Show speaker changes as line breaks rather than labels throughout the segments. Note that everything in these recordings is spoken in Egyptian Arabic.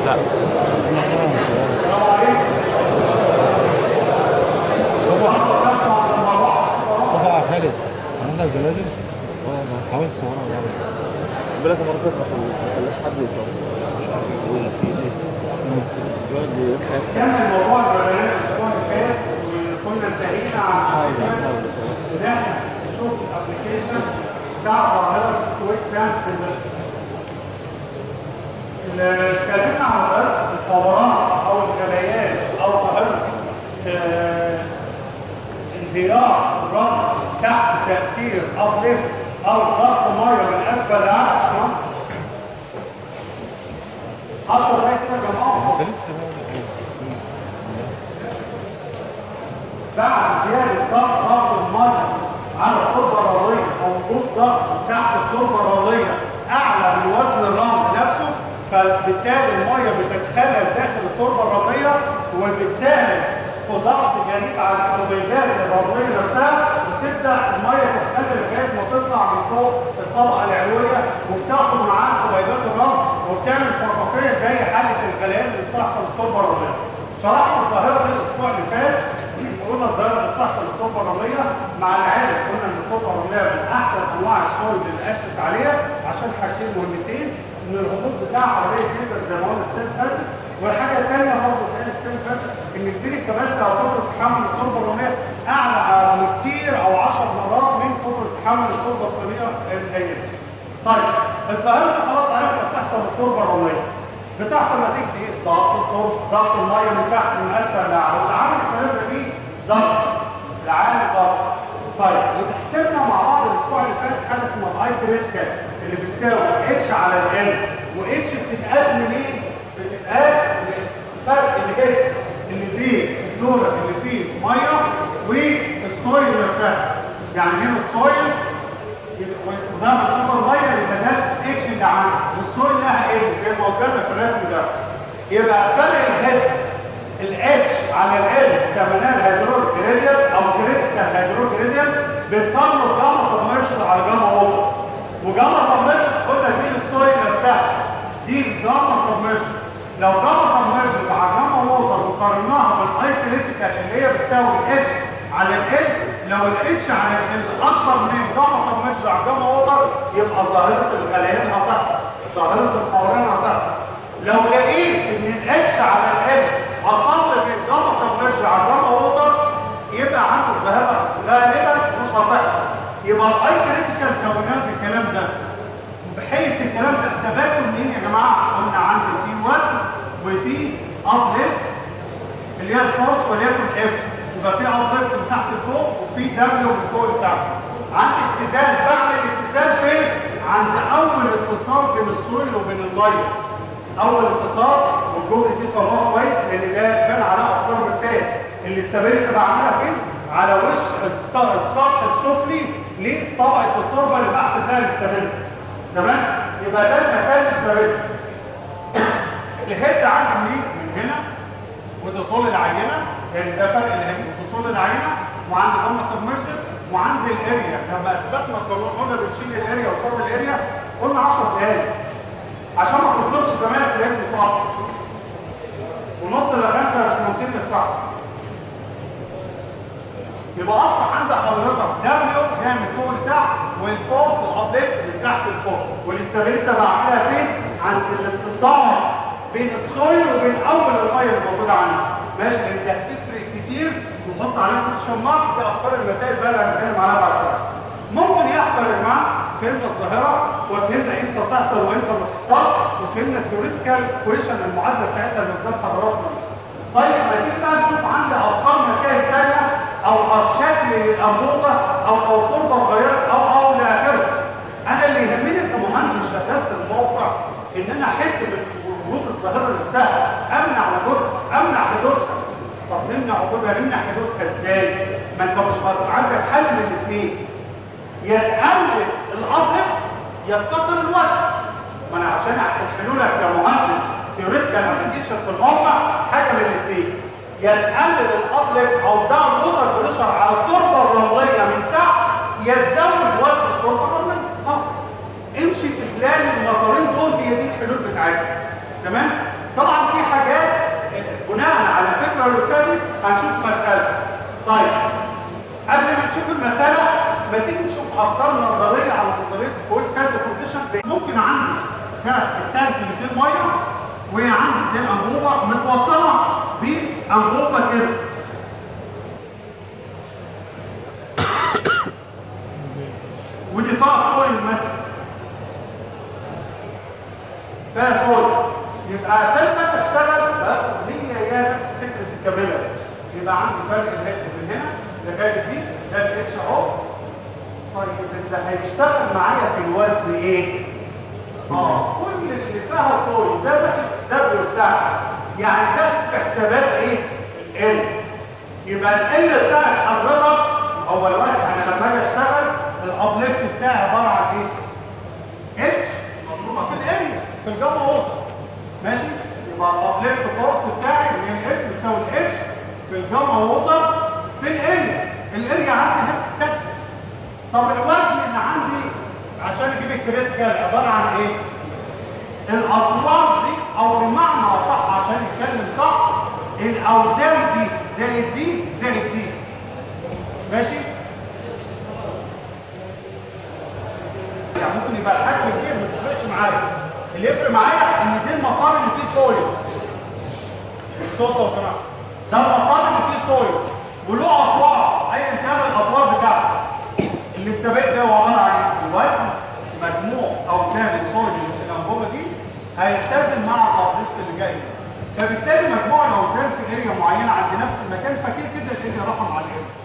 لا
السلام عليكم
صبح
نسمع مع بعض
صبح يا خالد عندك زلازل؟ اه حاول تصورها بقى
بالك مرة فاتت ما خلاش حد يصور
مش عارف ايه في ايه
يقعد يضحك
كان الموضوع البرنامج الاسبوع اللي فات وكنا انتهينا عن
حاول
فكره
حاول يصور
ان احنا نشوف الابلكيشن بتاع ظاهره كويك ساينس كونديشن اتكلمنا عن ظاهره الفورات او الغليان او ظاهره آه، انهيار الرمل تحت تاثير ابليفت او ضغط ميه من اسفل لأعلى باشمهندس 10 دقايق كده يا جماعه
ده لسه بقى
بعد زيادة ضغط ضغط المية على التربة الرملية أو وجود ضغط تحت التربة الرملية أعلى من وزن الرمل نفسه فبالتالي المية بتتخلل داخل التربة الرملية وبالتالي في ضغط جانبي على الحبيبات الرملية نفسها بتبدأ المية تتخلل لغاية ما تطلع من فوق الطبقة العلوية وبتاخد معاها حبيبات الرمل وبتعمل فقاقية زي حالة الغليان اللي بتحصل في التربة الرملية. شرحنا الظاهرة دي الأسبوع اللي فات قلنا الظاهرة اللي بتحصل في التربة الرملية مع العالم قلنا إن التربة الرملية من أحسن أنواع السويل اللي نأسس عليها عشان حاجتين مهمتين إن الهبوط بتاعها قليل جدا زي ما قلنا السنة اللي فاتت والحاجة الثانية برضه تاني السنة اللي فاتت إن البيري كباسة أو قدرة تحمل التربة الرملية أعلى بكتير أو 10 مرات من قدرة تحمل التربة الطبيعية القليلة. طيب الظاهرة دي خلاص عرفنا بتحصل في التربة الرملية. بتحصل نتيجة ايه؟ ضغط التربة، ضغط المية من تحت من اسفل لاعلى، والعامل الكلام ده مين؟ ضغط. العامل ضغط. طيب وتحسبنا مع بعض الاسبوع اللي فات حاجه اسمها الاي كريتيكال اللي بتساوي اتش على ال واتش بتتقاس منين؟ بتتقاس من الفرق اللي جاي اللي بين الفلورا اللي فيه ميه والسويل نفسها. يعني هنا السويل وده منصوب الميه يبقى ده اتش اللي عندك والسويل لها ال زي ما قلنا في الرسم ده يبقى فرق الهيد الاتش على ال سميناه الهيدرول جريديان او كريتيكال هيدرول جريديان بنقارنه بجاما سبمرشن على جاما ووتر وجاما سبمرشن قلنا دي السويل نفسها دي جاما سبمرشن لو جاما سبمرشن مع جاما ووتر وقارناها بالاي كريتيكال اللي هي بتساوي اتش على ال لو الاتش على ال اكبر من جاما سبمرشن على جاما ووتر يبقى ظاهره الغليان هتحصل ظاهره الفوران هتحصل لو لقيت ان الاتش على ال اقل من جاما سبمرج على جاما ووتر يبقى عند الظاهره غالبا مش هتحصل يبقى الاي كريتيكال سويناه بالكلام ده بحيث الكلام ده حساباته منين يا جماعه؟ قلنا عندي في وزن وفي اب ليفت اللي هي الفورس وليكن اف يبقى في اب ليفت من تحت لفوق وفي دبليو من فوق لتحت عندي اتزان بعمل اتزان فين؟ عند اول اتصال بين السويل وبين الميه اول اتصال والجمله دي فهموها كويس لان ده بان عليها افكار مثال اللي السبيل بعملها فين على وش السطح السفلي لطبقه التربه اللي بحث لها الاستابيليتي تمام يبقى ده المكان السبيل الهيد عندي منين من هنا وده طول العينه يعني ده فرق الهيد وده طول العينه وعند جمله سبمرجن وعند الاريا لما اثبتنا قلنا بنشيل الاريا وصاب الاريا قلنا 10 دقائق عشان ما تصدرش زمانك اللي انت فاضي ونص الى خمسه مش منسين نفتحه يبقى اصبح عند حضرتك دبليو جاي من فوق لتحت والفورس الابليفت من تحت لفوق والاستابيليتي بعملها فين؟ عند الاتصال بين السويل وبين اول الميه اللي موجوده عندي ماشي لان دي هتفرق كتير ونحط عليها كويشن مارك دي افكار المسائل بقى اللي هنتكلم عليها بعد شويه ممكن يحصل يا جماعه فهمنا الظاهره وفهمنا امتى تحصل وامتى ما تحصلش وفهمنا الثيوريتيكال كويشن المعادله بتاعتها اللي قدام حضراتنا طيب ما تيجي بقى نشوف عندي افكار مسائل ثانيه او او شكل للانبوبه او او تربه اتغيرت او او الى اخره انا اللي يهمني كمهندس شغال في الموقع ان انا احد من وجود الظاهره نفسها امنع وجودها امنع حدوثها طب نمنع وجودها نمنع حدوثها ازاي؟ ما انت مش هتبقى عندك حل من الاثنين يا تقلل الابليفت يا تكتر الوزن ما انا عشان احل لك كمهندس ثيوريتيكال ابلكيشن في الموقع حاجه من الاثنين يا تقلل الابليفت او داون ووتر بريشر على التربه الرمليه من تحت يا تزود وزن التربه الرمليه اه امشي في خلال المسارين دول هي دي الحلول بتاعتك تمام طبعا البريوريتي هنشوف مساله طيب قبل ما نشوف المساله ما تيجي نشوف افكار نظريه على نظريه الكويس ساند كونديشن ممكن عندي التانك اللي فيه الميه وعندي دي انبوبه متوصله بانبوبه كده ودي فيها سويل مثلا فيها سويل يبقى عشان ما تشتغل باخد هي هي نفس فكره الكابيلا يبقى عندي فرق الهيد من هنا لغايه دي ده اتش اهو طيب اللي هيشتغل معايا في الوزن ايه؟ اه كل اللي فيها سويل ده داخل في الدبليو بتاعك يعني داخل في حسابات ايه؟ ال يبقى ال بتاعت حضرتك هو الوقت انا لما اجي اشتغل الابليفت بتاعي عباره عن ايه؟ اتش مضروبه في الاريا في الجاما ووتر ماشي؟ يبقى الابليفت فورس بتاعي اللي هي الاف بيساوي الاتش في الجاما ووتر في الاريا الاريا عندي نفس ثابته طب الوزن اللي عندي عشان اجيب الكريتيكال عباره عن ايه؟ الاطوار دي او بمعنى صح عشان نتكلم صح الاوزان دي زائد دي زائد دي ماشي؟ يعني ممكن يبقى الحجم كبير ما تفرقش معايا اللي يفرق معايا ان دي المسار اللي فيه سويل صوت لو سمحت ده المسار اللي فيه سويل وله اطوار ايا كان الاطوار بتاعته الاستباق ده هو عباره عن الوزن مجموع اوزان السويل اللي في الانبوبه دي هيلتزم مع الابليفت اللي جاي ده. فبالتالي مجموع الاوزان في اريا معينه عند نفس المكان فكده كده الاريا رقم على الاريا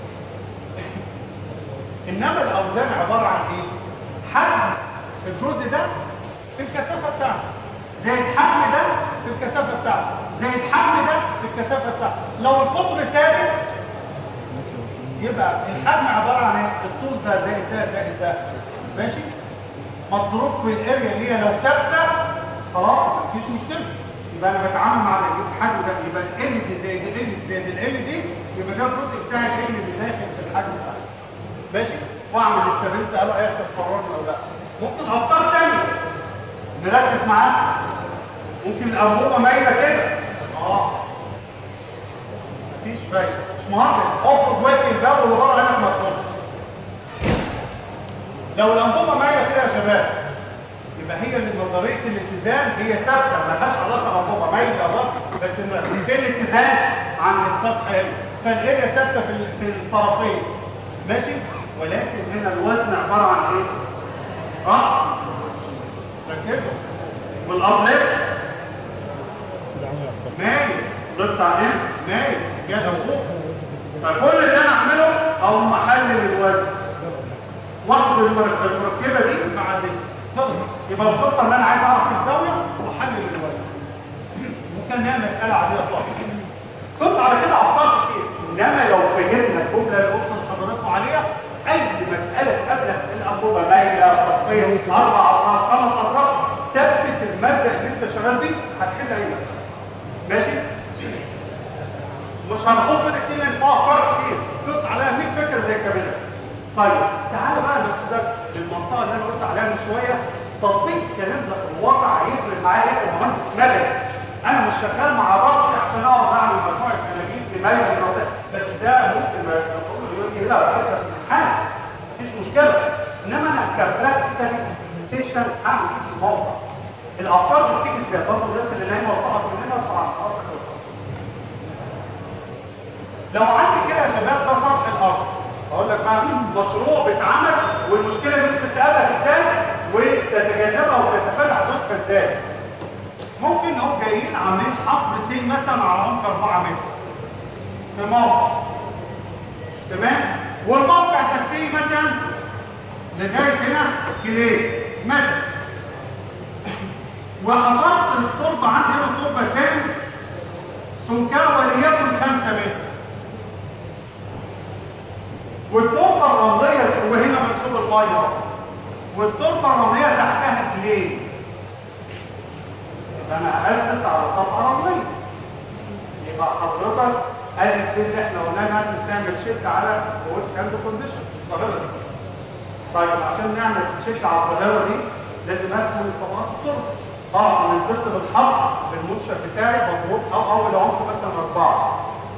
انما الاوزان عباره عن ايه حجم الجزء ده في الكثافه بتاعته زائد حجم ده في الكثافه بتاعته زائد حجم ده في الكثافه بتاعته لو القطر ثابت يبقى الحجم عباره عن ايه الطول ده زائد ده زائد ده ماشي مضروب في الاريا اللي هي لو ثابته خلاص مفيش مشكله يبقى انا بتعامل مع الحجم ده يبقى ال دي زائد ال دي زائد ال دي يبقى ده الجزء بتاع ال اللي داخل في الحجم بتاعي ماشي واعمل السبنت قالوا هيحصل فرار او لا ممكن افكار ثانيه نركز معاها ممكن الانبوبه مايله كده اه مفيش فايده مش مهندس افرض واقف الباب واللي بره هنا ما تدخلش لو الانبوبه مايله كده يا شباب يبقى هي اللي نظريه الاتزان هي ثابته مالهاش علاقه بالانبوبه مايله رفع بس إن في الاتزان عند السطح هنا فالاريا ثابته في ال- في الطرفين ماشي ولكن هنا الوزن عباره عن ايه؟ راس ركزوا والابليفت مايل ضفت عليه مايل جاد فوق فكل اللي انا اعمله او محلل الوزن واخد المر- المركبه دي مع دي خلص يبقى القصه ان انا عايز اعرف الزاويه واحلل الوزن ممكن نعمل مساله عاديه خالص قص على كده افكار كتير انما لو فهمنا الجمله اللي قلت لحضراتكم عليها اي مساله تقابلك الانبوبه مايله طرفين اربع اطراف خمس اطراف ثبت المبدا اللي انت شغال بيه هتحل اي مساله ماشي مش هنخوض في ده كتير لان فيها افكار كتير قص عليها 100 فكره زي الكاميرا طيب تعالى بقى ناخدك للمنطقه اللي انا قلت عليها من شويه تطبيق الكلام ده في الواقع هيفرق معايا ايه كمهندس مدني انا مش شغال مع راسي عشان اقعد اعمل مجموعه كلامين لمالي النصائح بس ده ممكن ما يقول يقول لي لا على فكره في الامتحان مفيش مشكله انما انا كبراكتيكال امبلمنتيشن هعمل ايه في الموقع الافكار اللي بتيجي ازاي برضه الناس اللي نايمه وصحت من هنا طبعا خلاص خلصت لو عندي كده يا شباب ده سطح الارض اقول لك بقى مشروع بيتعمل والمشكله دي بتتقابلك ازاي وتتجنبها وتتفادى حدوثها ازاي ممكن نقوم جايين عاملين حفر سيل مثلا على عمق 4 متر في موقع تمام والموقع ده سي مثلا لغايه هنا كيليه مثلا وحفرت التربه عندي هنا تربه سائل سمكها وليكن 5 متر والتربه الرمليه وهنا منسوب الميه والتربه الرمليه تحتها كليه يبقى انا اسس على طبقه رمليه يبقى حضرتك الف دي اللي احنا قلنا لازم تعمل شيك على وود ساند كونديشن الظاهره دي طيب عشان نعمل شيك على الظاهره دي لازم افهم طبقات التربه اه انا نزلت بالحفر بالمنشأ بتاعي مضغوط او اول عمق مثلا اربعه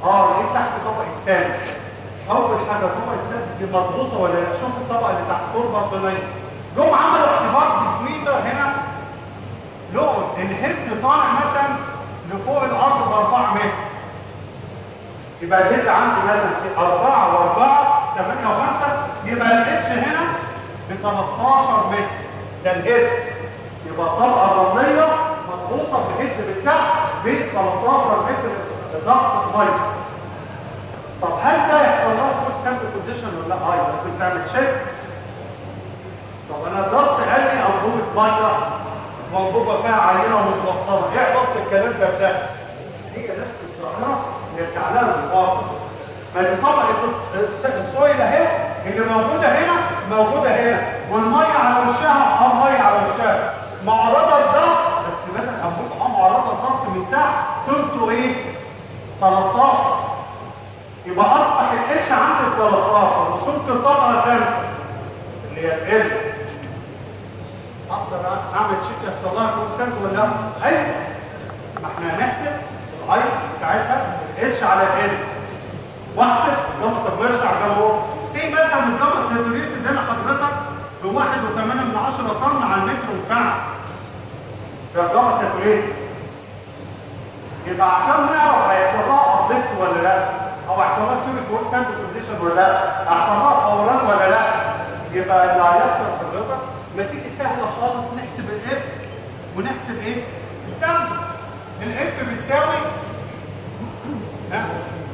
اه لقيت تحت طبقه سالب اول حاجه طبقه السالب دي مضغوطه ولا لا شوف الطبقه اللي تحت تربه طينيه جم عملوا اختبار بسميتر هنا لقوا الهيد طالع مثلا لفوق الارض ب 4 متر يبقى الهيد عندي مثلا 4 و4 8 و5 يبقى الاتش هنا ب 13 متر ده الهيد يبقى طبقه رمليه مضغوطه بهيد بالتحت ب 13 متر ضغط ميه طب هل ده يحصل لها فول سامبل كونديشن ولا لا؟ اه يبقى لازم تعمل تشيك طب انا الدرس قال لي انبوبه ميه منبوبه فيها عينه ومتوصله ايه علاقه الكلام ده بده؟ هي نفس الظاهره يرجع لها بالواقع ما دي طبقه الس- السويل اهي اللي موجوده هنا موجوده هنا والميه على وشها اه ميه على وشها معرضه لضغط بس بدل انبوبه اه معرضه لضغط من تحت قيمته ايه؟ 13 يبقى اصبح الاتش عندي 13 وصلت الطبقه خمسه اللي هي ال اقدر اعمل تشيك يحصل لها كونسنت ولا لا؟ ايوه ما احنا هنحسب الاي بتاعتها الاتش على ال واحسب جاما سبمرج على جاما هو سي مثلا الجاما ساتوريتد هنا حضرتك ب 1.8 من 10 طن على المتر مكعب ده الجاما ساتوريتد يبقى عشان نعرف هيحصل لها ابليفت ولا لا او هيحصل لها سوري كويك سامبل كونديشن ولا لا هيحصل لها فوران ولا لا يبقى اللي هيحصل حضرتك نتيجه سهله خالص نحسب الاف ونحسب ايه الدم الاف بتساوي ها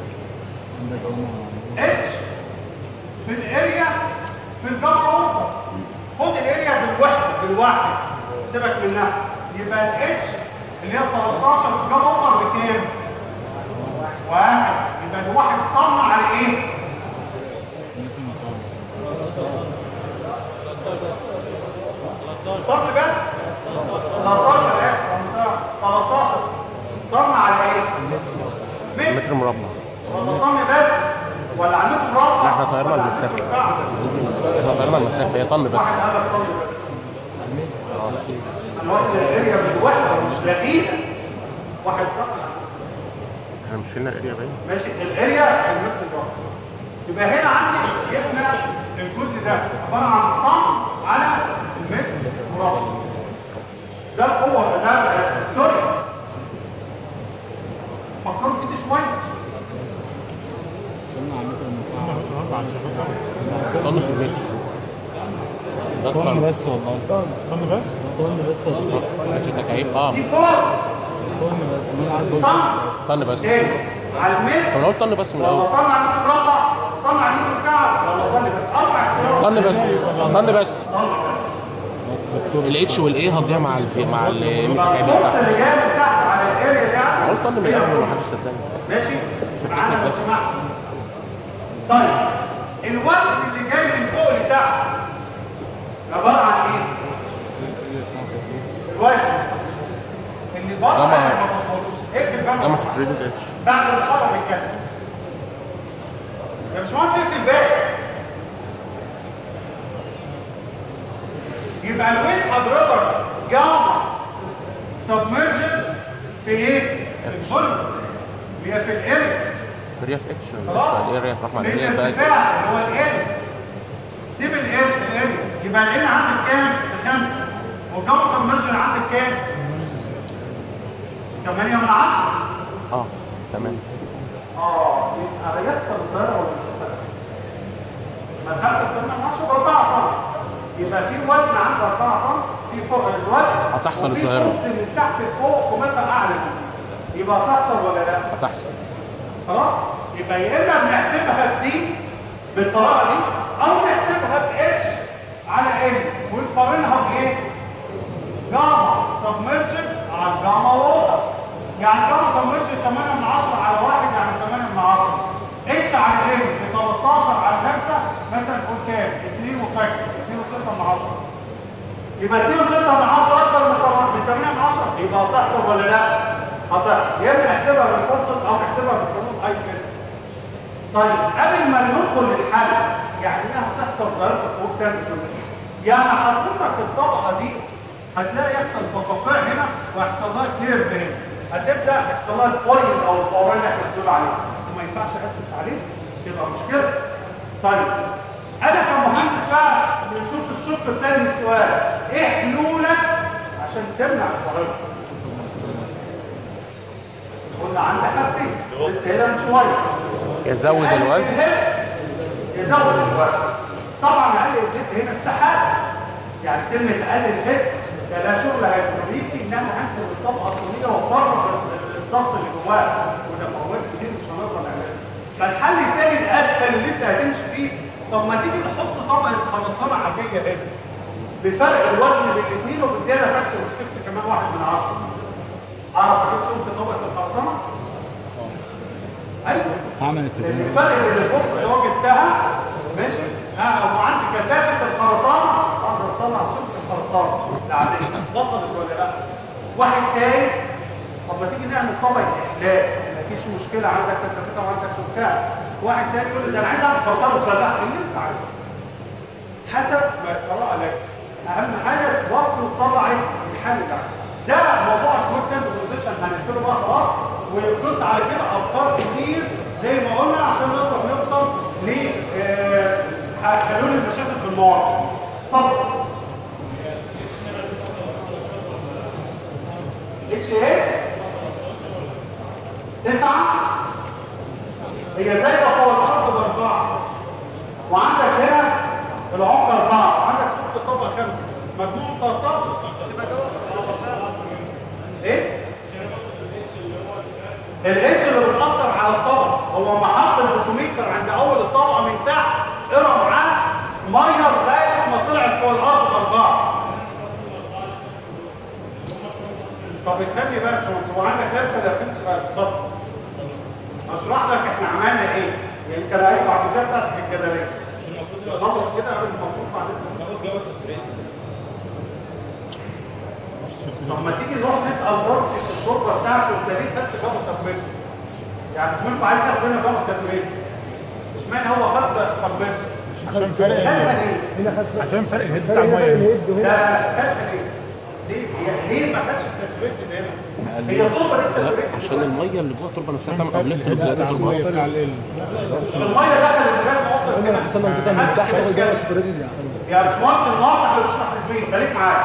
اتش في الاريا في الجمع اوضه خد الاريا بالوحده بالواحد سيبك منها يبقى الاتش اللي هي 13 في جمع اوضه بكام؟ واحد يبقى الواحد طن على ايه؟ طن بس 13 اسف 13 طن على ايه؟ متر
متر مربع
ولا طن بس ولا على متر مربع
لا، احنا طيرنا
ولا على
المسافة.
متر مكعب؟
احنا غيرنا المسافه هي طن بس
واحد قال لك طن بس انا واخد الاريا بالوحده مش لاقيها واحد طن
احنا مش شلنا الاريا باين
ماشي الاريا المتر مربع يبقى هنا عندي جبنا الجزء ده عباره عن طن على المتر مربع ده القوه ده سوري فكروا في دي شويه
طن في المتر ده
طن
طن
بس والله طن بس؟ طن بس والله.
في تكعيب اه
دي فورس
طن بس مين عنده
طن
طن بس
تاني على
طب
المتر
انا قلت طن بس من
ولا
الاول
طن على المتر مربع طن على المتر مكعب ولا طن بس اربع اختيارات
طن بس طن بس
طن بس
دكتور
الاتش والايه هتضيع مع ال مع ال
يبقى
المتكعبين
الفورس اللي
بتاعتك
جايه من تحت على الاريا دي
انا قلت طن من الاول ومحدش صدقني
ماشي
شوف
معانا
التكنيك
لو
بس.
سمحت طيب الوزن اللي جاي من فوق لتحت عباره عن ايه؟ الوزن اللي بره
جمع-
ما تطولوش اقفل بقى
ده
ما
مش بريدنج اتش
بعد ما الخبر بيتكلم يا باشمهندس اقفل الباقي يبقى الويت حضرتك جاما سبمرجن في ايه؟ في الفوليوم اللي هي في الاريا
اريا في اتش
خلاص
ولا الاريا تروح مع
من
الاريا بقى
الارتفاع اللي هو ال سيب ال الاريا يبقى ال عندك كام؟ بخمسه والجاما سبمرجن عندك كام؟ 8 من 10
اه تمام
اه يبقى رياسه صغيره ولا مش هتحسب؟ ما الخمسه بتمنع 10 ب 4 طن يبقى في وزن عند 4 طن في فوق الوزن
هتحصل
وفي
الظاهرة.
فرص من تحت لفوق قيمتها اعلى يبقى هتحصل ولا لا؟
هتحصل
خلاص؟ يبقى يا اما بنحسبها بدي بالطريقه دي او نحسبها باتش على ال ونقارنها بايه؟ جاما سبمرجن على جاما ووتر يعني جاما سبمرجن 8 من 10 على 1 يعني 8 من 10 اتش على ال ب 13 على 5 مثلا نقول كام؟ 2 وفك 2 و6 من 10 يبقى 2 و6 من 10 اكتر من 8 من 10 يبقى هتحصل ولا لا؟ هتحصل يا اما نحسبها بالفرصه او نحسبها بالقانون اي كده طيب قبل ما ندخل للحل يعني ايه هتحصل ظاهره الخروج سامي يعني حضرتك الطبقه دي هتلاقي يحصل فقاقيع هنا ويحصل لها كيرف هنا هتبدا يحصل لها البوينت او الفوران اللي احنا بنقول عليه وما ينفعش اسس عليه تبقى مشكله طيب انا كمهندس بقى بنشوف الشق الثاني من السؤال ايه حلولك عشان تمنع الظاهره قلنا عندك حاجتين بس هنا من شويه
يزود الوزن
يزود الوزن طبعا اقل الهيد هنا استحاله يعني كلمه اقل الهيد ده لا شغل هيدروليكي ان انا هنزل الطبقه الطوليه وافرغ الضغط اللي جواه وده مواد كتير مش هنقدر نعملها فالحل الثاني الاسهل اللي انت هتمشي فيه طب ما تيجي نحط طبقه خرسانه عاديه هنا بفرق الوزن بين الاثنين وبزياده فاكتور اوف سيفتي كمان واحد من عشره اعرف اجيب سمك طبقه الخرسانه؟ ايوه
هعمل التزام
الفرق بين الفرصه اللي هو جبتها ماشي اه وعندي كثافه الخرسانه اقدر اطلع سمك الخرسانه العاديه وصلت ولا لا؟ واحد تاني طب ما تيجي نعمل طبقه احلال مفيش مشكله عندك كثافتها وعندك سمكها واحد تاني يقول لي ده انا عايز اعمل خرسانه مسلحه اللي انت عايزه حسب ما يقرأ لك اهم حاجه توفر وتطلع الحل ده ده موضوع الكول سنتر كونديشن هنقفله بقى خلاص ويقص على كده افكار كتير زي ما قلنا عشان نقدر نوصل ل آه، حلول المشاكل في المواقع اتفضل اتش ايه تسعة هي زايدة فوق الأرض بأربعة وعندك هنا العمق أربعة وعندك سوق الطبقة خمسة مجموع 13 تبقى جواب إيه؟ الاتش اللي بتأثر على الطبقة هو لما حط البوسوميتر عند أول الطبقة من تحت قرا معاه مية لغاية ما طلعت فوق الأرض بأربعة طب افهمني بقى يا باشمهندس هو عندك لابسه ولا فين سؤال اتفضل اشرح لك احنا عملنا ايه يمكن هيبقى عجزات بتاعتك الجدليه خلص كده قبل المفروض بعد اذنك طب ما تيجي نروح نسال درس في الشرطه بتاعته انت ليه خدت جابا سبميشن يعني زميلكم عايز ياخد هنا جابا سبميشن اشمعنى هو خد سبميشن
عشان فرق
خدها ليه؟
عشان فرق الهيد بتاع الميه
لا خدها ليه؟ ليه؟ هي ليه ما خدش الساتوريتد هنا؟ هي التربه لسه
لا
ساتوريتد
عشان الميه اللي جوه التربه نفسها تعمل
فرق
ابليفت
الهيد
وزياده
بتاع
في الوزن
الميه على ال
الميه دخلت لغايه ما وصلت هنا
حصل لو انت من تحت تاخد جوه ساتوريتد يعني
يا باشمهندس الناصح اللي بيشرح لزميلي خليك معايا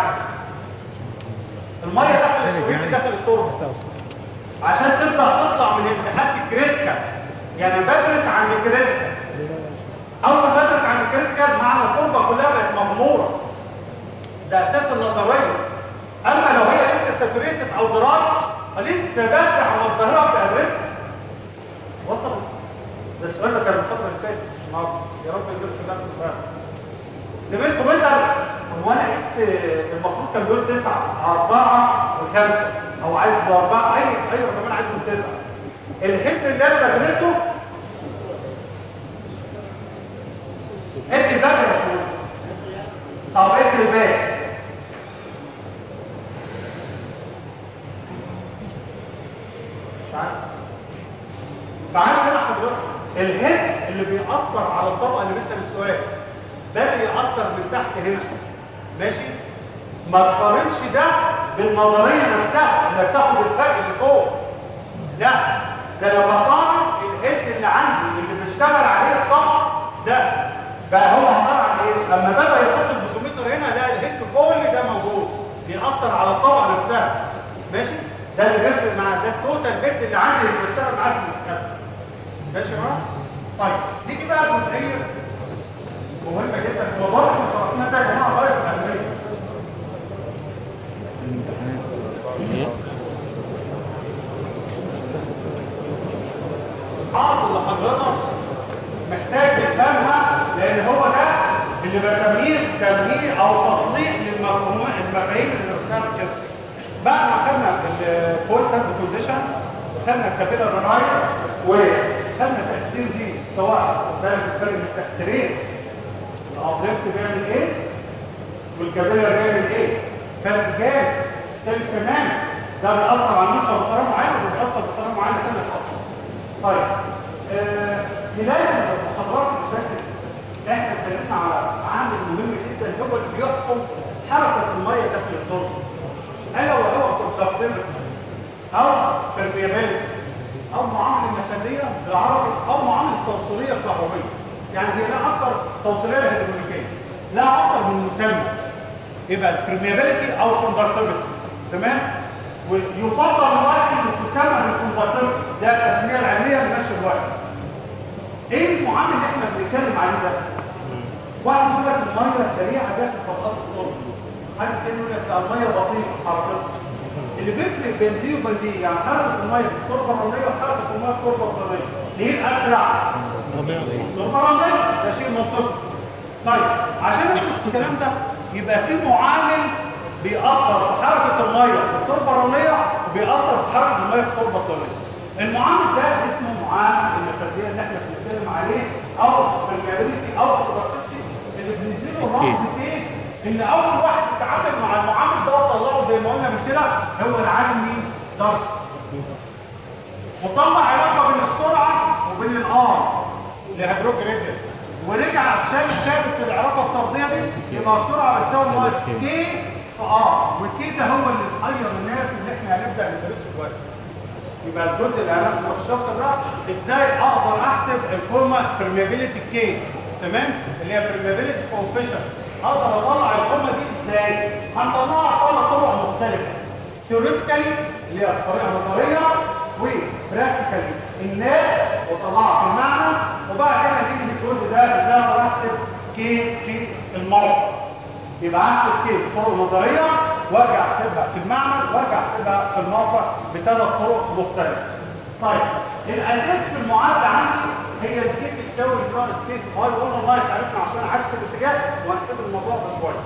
الميه دخلت اوريدي دخلت التربه عشان تبدا تطلع من الاتحاد الكريتيكال يعني بدرس عن الكريتيكال اول ما بدرس عن الكريتيكال معنى التربه كلها بقت مغموره ده اساس النظريه اما لو هي لسه ساتوريتد او دراي فلسه بدري على الظاهره بدرسها وصل ده السؤال ده كان الفتره اللي فاتت مش النهارده يا رب الناس كلها تبقى فاهمه زميلكم بيسأل هو انا قست المفروض كان بيقول تسعة أربعة وخمسة أو عايز بأربعة أي أي رقمين عايزهم تسعة الهبن اللي أنا بدرسه اقفل الباب يا باشمهندس طب اقفل الباب مش عارف تعالوا هنا حضرتك الهيد اللي بيأثر على الطبقة اللي بيسأل السؤال ده اللي يأثر من تحت هنا ماشي ما تقارنش ده بالنظرية نفسها انك تاخد الفرق اللي فوق لا ده انا بقارن الهيد اللي عندي اللي بيشتغل عليه الطبقة ده بقى هو عبارة عن ايه؟ لما بدأ يحط البوسومتر هنا لا الهيد كل ده موجود بيأثر على الطبقة نفسها ماشي؟ ده اللي بيفرق مع ده التوتال هيد اللي عندي اللي بيشتغل معاه في المسألة ماشي يا جماعة؟ طيب نيجي بقى الجزئية مهمة جدا هو برضه احنا شرحنا ده يا جماعة غاية في الأهمية
الامتحانات
ايه
العرض اللي حضرتك محتاج تفهمها لان هو ده اللي بسميه تمهيد او تصليح للمفهوم المفاهيم اللي درسناها قبل كده بعد ما خدنا الفويس هاند كونديشن وخدنا الكابيلر رايت وخدنا التاثير دي سواء بالك الفرق بين التاثيرين الابليفت بيعمل ايه والكابيلر بيعمل ايه فرق جامد مختلف تماما ده بيأثر على النشا بطريقه معينه وده بيأثر بطريقه معينه ثانيه خالص طيب آه، بداية المحاضرات اللي فاتت احنا اتكلمنا على عامل مهم جدا هو اللي بيحكم حركة المية داخل التربة الا وهو كونتاكتيفيتي او permeability او معامله نفاذيه بالعربي او معامله توصيليه كهربيه يعني هي لا اكثر توصيليه هيدروليكيه لا اكثر من مسمى يبقى البرميابيلتي او الكوندكتيفيتي تمام ويفضل الوقت ان تسمى بالكوندكتيفيتي ده التسميه العلميه لنشر الوقت ايه المعامل اللي احنا بنتكلم عليه ده واحد يقول لك الميه سريعه داخل طبقات الطرق حد تاني يقول لك لا الميه بطيئه حركتها اللي بيفرق بين دي وبين دي يعني حركه الميه في التربه الرمليه وحركه الميه في التربه الطينيه مين اسرع؟ التربه الرمليه ده شيء منطقي طيب عشان ندرس الكلام ده يبقى في معامل بيأثر في حركه الميه في التربه الرمليه وبيأثر في حركه الميه في التربه الطينيه المعامل ده اسمه معامل النفاذيه اللي احنا بنتكلم عليه او الجابيلتي او البروتكتي اللي بنديله الرمز ايه ان اول واحد يتعامل مع المعامل ده وطلعه زي ما قلنا من كده هو العالم مين دارس وطلع علاقه بين السرعه وبين الار لهيدروك ريدل ورجع عشان ثابت العلاقه الطرديه دي يبقى السرعه بتساوي ناقص كي في ار وكي ده هو اللي محير الناس اللي احنا هنبدا ندرسه دلوقتي يبقى الجزء اللي هناخده في الشابتر ده ازاي اقدر احسب الكوما permeability كي تمام اللي هي permeability coefficient اقدر اطلع الكوما دي ازاي هنطلعها بثلاث طرق مختلفه theoretically اللي هي طريقه نظريه وبراكتيكالي اللاب واطلعها في المعنى وبعد كده نيجي الجزء ده ازاي اقدر احسب كي في الموقع يبقى احسب كي بطرق نظريه وارجع احسبها في المعمل وارجع احسبها في الموقع بثلاث طرق مختلفه. طيب الاساس في المعادله عندي هي الكي بتساوي الناقص كي في اي قلنا ناقص عرفنا عشان عكس الاتجاه وهنسيب الموضوع ده شويه.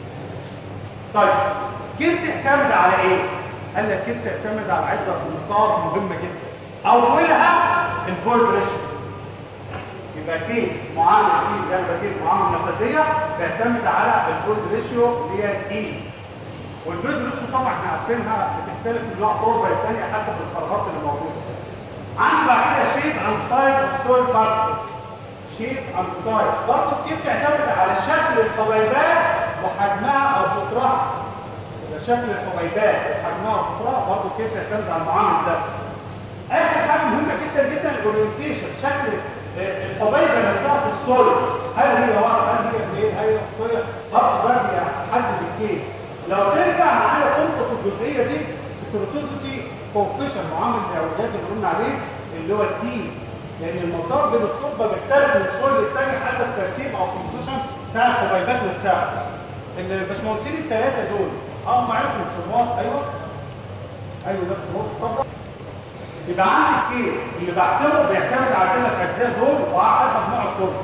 طيب كي بتعتمد على ايه؟ قال لك كي بتعتمد على عده نقاط مهمه جدا. اولها الفولت ريشيو يبقى كي معامل كي ده بجيب معامل نفاذيه بيعتمد على الفولت ريشيو اللي هي الاي والفولت ريشيو طبعا احنا عارفينها بتختلف من نوع تربه للثانيه حسب الفراغات اللي موجوده عندي بعد كده شيب اند سايز اوف سويل بارتكل شيب اند سايز برضه كي بتعتمد على شكل الحبيبات وحجمها او قطرها يبقى شكل الحبيبات وحجمها وقطرها برضه كي بتعتمد على المعامل ده اخر حاجه مهمه جدا جدا الاورينتيشن شكل الحبيبه نفسها في الصلب هل هي واقفه هل هي منين هل هي خطيه برضه ده بيحدد الكيك لو ترجع معايا تنقط الجزئيه دي التروتوزيتي كوفيشن معامل الاولاد اللي قلنا عليه اللي هو التي لان المسار بين التربه بيختلف من الصلب للتاني حسب تركيب او كومبوزيشن بتاع الحبيبات نفسها الباشمهندسين الثلاثه دول اه هم عرفوا يرسموها ايوه ايوه ده رسموها اتفضل يبقى عندي الكيل اللي بحسبه بيعتمد على ثلاث اجزاء دول وعلى حسب نوع الطرق.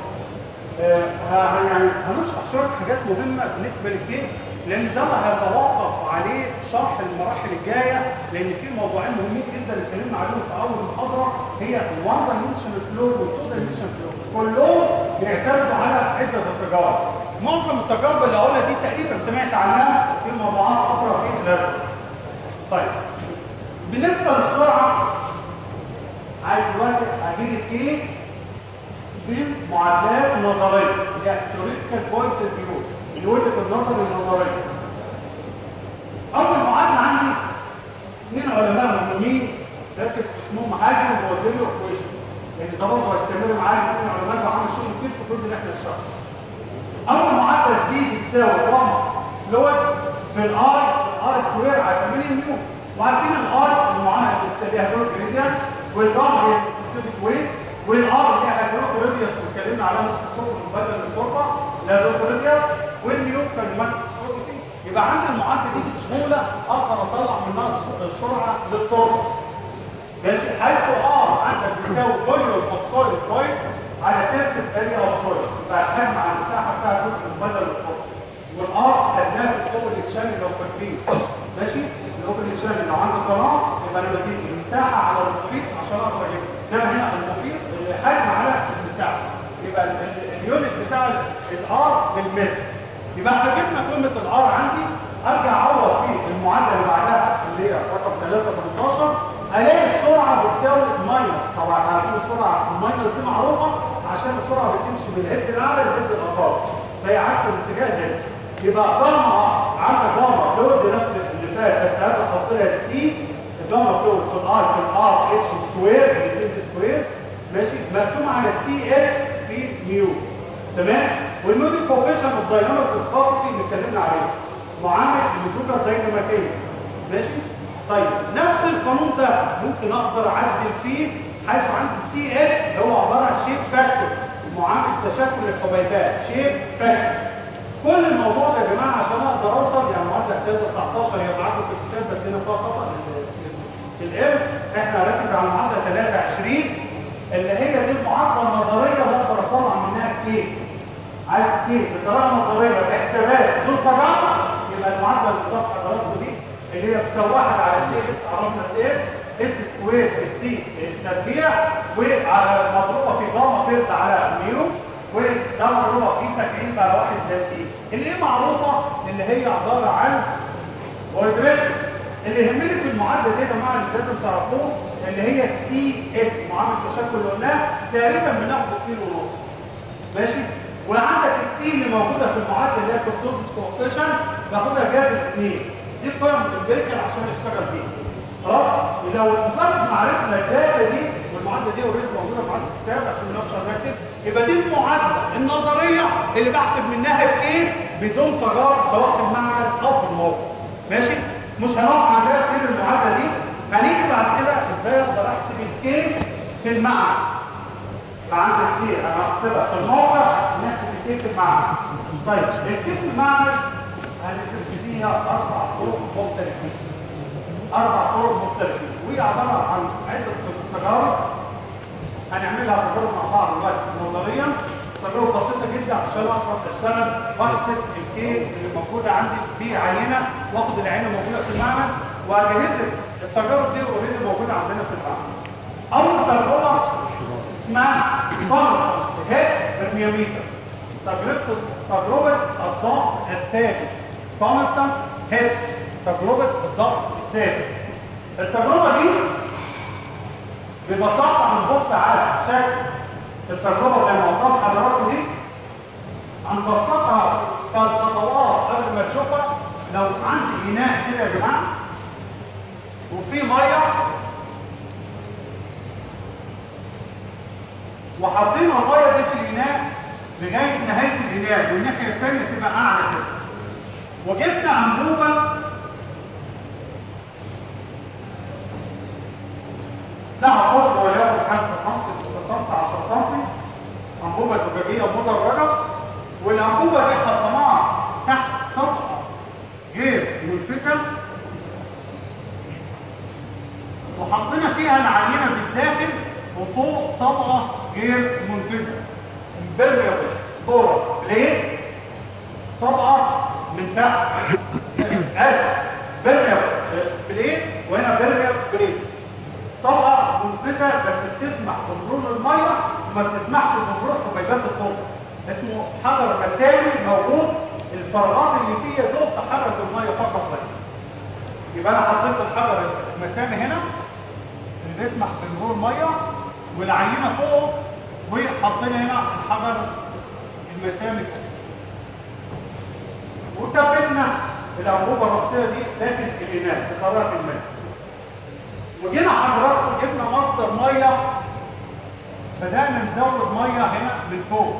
آه يعني هنشرح شويه حاجات مهمه بالنسبه للكيل لان ده اللي هيتوقف عليه شرح المراحل الجايه لان في موضوعين مهمين جدا اتكلمنا عليهم في اول محاضره هي الوان دايمنشن فلو والتو دايمنشن فلو كلهم بيعتمدوا على عده التجارب. معظم التجارب اللي هقولها دي تقريبا سمعت عنها في موضوعات اخرى في اللاب. طيب بالنسبه للسرعه عايز دلوقتي اجيب الكي بمعادلات نظريه اللي هي theoretical point of view اللي وجهه النظر النظريه. اول معادله عندي اثنين علماء مهمين ركز في اسمهم هاجن ووزيريو ايكويشن لان ده برضه هيستمر معايا اثنين علماء وعمل شغل كتير في الجزء اللي احنا شرحناه. اول معادله في بتساوي ضم فلويد في الار ار سكوير على 8 نيوتن وعارفين الار المعامله اللي بتساويها دول جريديان والجار هي سبيسيفيك ويت والار اللي هي هيدروك راديوس واتكلمنا عليها نصف الطرق المبادله للتربه الهيدروك راديوس والنيو كالماجنت فيسكوسيتي يبقى عندي المعادله دي بسهوله اقدر اطلع منها السرعه للتربه ماشي حيث ار عندك بيساوي فوليوم اوف سويل كويت على سيرفيس اريا اوف سويل يبقى الحجم على المساحه بتاع الجزء المبادله للتربه والار خدناه في الاوبن تشانل لو فاكرين ماشي الاوبن تشانل لو عندي قناه يبقى انا بجيب المساحه على المحيط عشان اقدر اجيب ده هنا المحيط الحجم على المساحه يبقى اليونت بتاع الار بالمتر يبقى احنا جبنا قيمه الار عندي ارجع اعوض في المعادله اللي بعدها اللي هي رقم 3 18 الاقي السرعه بتساوي ماينس طبعا عارفين السرعه الماينس دي معروفه عشان السرعه بتمشي من الهيد الاعلى للهيد الاقل فهي عكس الاتجاه ده يبقى جاما عندك جاما فلويد نفس اللي فات بس هبدا احط لها السي الجاما فلويد في الار في الار اتش سكوير الاثنين سكوير ماشي مقسومه على السي اس في ميو تمام والميو دي كوفيشن اوف دايناميك فيسكوسيتي اللي اتكلمنا عليه معامل اللزوجه الديناميكيه ماشي طيب نفس القانون ده ممكن اقدر اعدل فيه حيث عندي السي اس اللي هو عباره عن شيب فاكتور معامل تشكل الحبيبات شيب فاكتور كل الموضوع ده يا جماعه عشان اقدر اوصل يعني معادله كده 19 هي معادله في الكتاب بس هنا فيها خطا في الام احنا هنركز على المعادله 23 اللي هي دي المعادله النظريه اللي اقدر اطلع منها كيك عايز كيك بطريقه نظريه بحسابات دول طبعا يبقى المعادله اللي قدام حضراتكم دي اللي هي بتساوي واحد على السي اس عرفنا سي اس اس سكوير في التي التربيع وعلى مضروبه في جاما فرد على ميو وده مضروبه في تكعيب على واحد زائد ايه الايه معروفه اللي هي عباره عن اورجريشن اللي يهمني في المعادله دي يا جماعه اللي لازم تعرفوه اللي هي السي اس معامل التشكل اللي قلناها تقريبا بناخد 2 ونص ماشي وعندك التي اللي موجوده في المعادله اللي هي كورتوزيت كوفيشن باخدها جذر 2 دي قيم الامبيريكال عشان اشتغل بيها خلاص لو مجرد ما عرفنا الداتا دي والمعادله دي اوريدي موجوده معانا في الكتاب عشان ما نفسر نكتب يبقى دي المعادله النظريه اللي بحسب منها الكي بدون تجارب سواء في المعمل او في الموقع ماشي مش هنقف عندها كتير المعادله دي هنيجي بعد كده ازاي اقدر احسب الكي في المعمل فعندك الكي انا هحسبها في الموقع نحسب الكي في المعمل طيب الكي في المعمل هنترسميها اربع طرق مختلفين اربع طرق مختلفين وهي عباره عن عده تجارب هنعملها تجارب مع بعض دلوقتي نظريا تجارب بسيطه جدا عشان اقدر اشتغل واحسب الكي اللي موجوده عندي في عينه واخد العينه موجوده في المعمل واجهزه التجارب دي اوريدي موجوده عندنا في المعمل اول تجربه اسمها كونستنت هيد برميوميتر تجربه تجربه الضغط الثابت كونستنت هيد تجربه الضغط الثابت التجربه دي ببساطه هنبص على شكل التجربه زي ما قلت لحضراتكم دي هنبسطها كالخطوات قبل ما تشوفها لو عندي اناء كده يا جماعه وفي ميه وحطينا الميه دي في الاناء لغايه نهايه الاناء والناحيه الثانيه تبقى اعلى كده وجبنا انبوبه لها قطر وليكن 5 سم 6 سم 10 سم انبوبه زجاجيه مدرجه والانبوبه دي حطيناها تحت طبقه غير منفذه وحطينا فيها العينه بالداخل وفوق طبقه غير منفذه امبرميبل بورس بليت طبقه من تحت اسف برميبل بليت وهنا برميبل بليت طبقه منفذه بس بتسمح بمرور الميه وما بتسمحش بمرور حبيبات الطرق اسمه حجر مسامي موجود الفراغات اللي فيه يا دوب تحرك الميه فقط لا يبقى انا حطيت الحجر المسامي هنا اللي بيسمح بمرور الميه والعينه فوق وحطينا هنا الحجر المسامي فوق وثبتنا الانبوبه الراسيه دي داخل الاناء بطريقه ما وجينا حضراتكم جبنا مصدر ميه بدانا نزود ميه هنا من فوق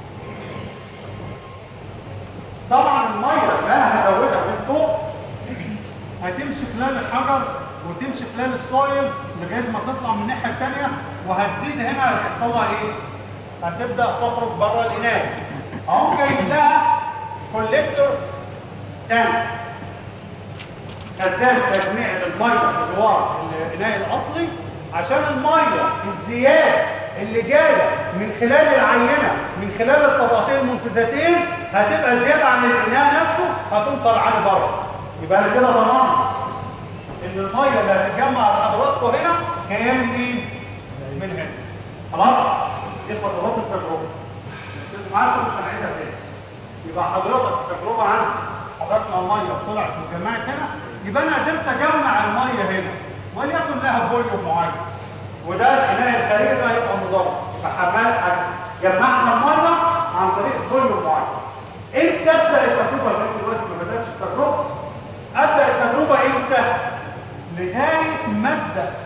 طبعا الميه اللي انا هزودها من فوق هتمشي خلال الحجر وتمشي خلال السويل لغايه ما تطلع من الناحيه الثانيه وهتزيد هنا هيحصل لها ايه؟ هتبدا تخرج بره الاناء اهو جايب لها كوليكتور تانك خزان تجميع للميه جوار الاناء الاصلي عشان الميه الزياده اللي جايه من خلال العينه من خلال الطبقتين المنفذتين هتبقى زياده عن الاناء نفسه هتقوم طالعه بره يبقى انا كده ضمان ان الميه اللي هتتجمع لحضراتكم هنا جايه منين؟ من هنا خلاص؟ دي خطوات التجربه ركزوا معايا عشان مش هنعيدها تاني يبقى حضرتك التجربه عندي حضرتنا الميه طلعت واتجمعت هنا يبقى انا قدرت اجمع الميه هنا وليكن لها فوليوم معين وده الاناء الخارجي ده هيبقى مضاد فحمال جمعنا الميه عن طريق فوليوم معين امتى ابدا التجربه لغايه دلوقتي ما بداتش التجربه ابدا التجربه امتى؟ لغايه ما ابدا بايدي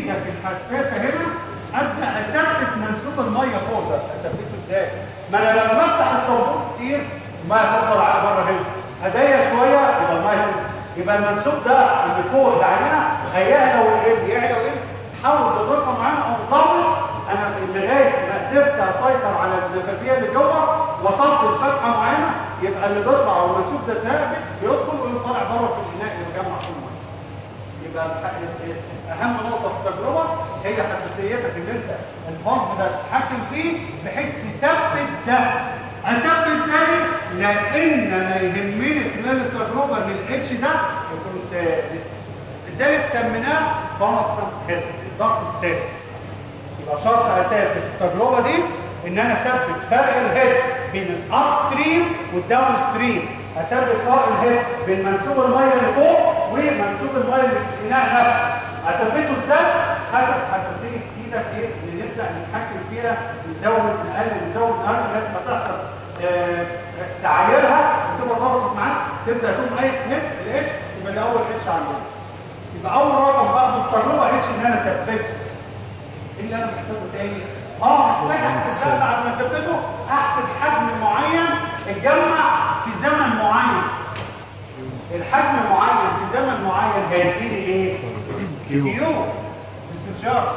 ايدك الحساسه هنا ابدا اثبت منسوب الميه فوق ده اثبته ازاي؟ ما انا لما افتح الصابون كتير الميه تفضل على بره هنا اضيق شويه يبقى الميه تنزل يبقى المنسوب ده اللي فوق العينه هيعلى ويقل يعلى ويقل حاول بدقه معانا او ظابط انا لغايه ما قدرت اسيطر على النفاذيه اللي جوه وصلت لفتحه معينه يبقى اللي بيطلع والمنسوب ده ثابت بيدخل ويقوم طالع بره في الاناء اللي مجمع فيه الميه يبقى الح- اهم نقطه في التجربه هي حساسيتك ان انت البامب ده تتحكم فيه بحيث تثبت ده اثبت تاني لان انا يهمني خلال التجربه ان الاتش ده يكون ثابت لذلك سميناه كونستنت هيد الضغط الثابت يبقى شرط اساسي في التجربه دي ان انا اثبت فرق الهيد بين الاب ستريم والداون ستريم اثبت فرق الهيد بين منسوب الميه اللي فوق ومنسوب الميه اللي في الاناء نفسه اثبته ازاي حسب حساسيه ايدك ايه اللي نبدا نتحكم فيها نزود نقلل نزود نقلل لغايه ما تحصل آه، تعايرها وتبقى ظبطت معاك تبدا تقوم قايس هيد الاتش يبقى ده اول اتش على الميه يبقى اول رقم باخده في التجربه اتش ان انا اثبته ايه اللي انا محتاجه تاني اه محتاج احسب ده بعد ما اثبته احسب حجم معين اتجمع في زمن معين الحجم معين في زمن معين هيديني ايه كيو ديسنشارج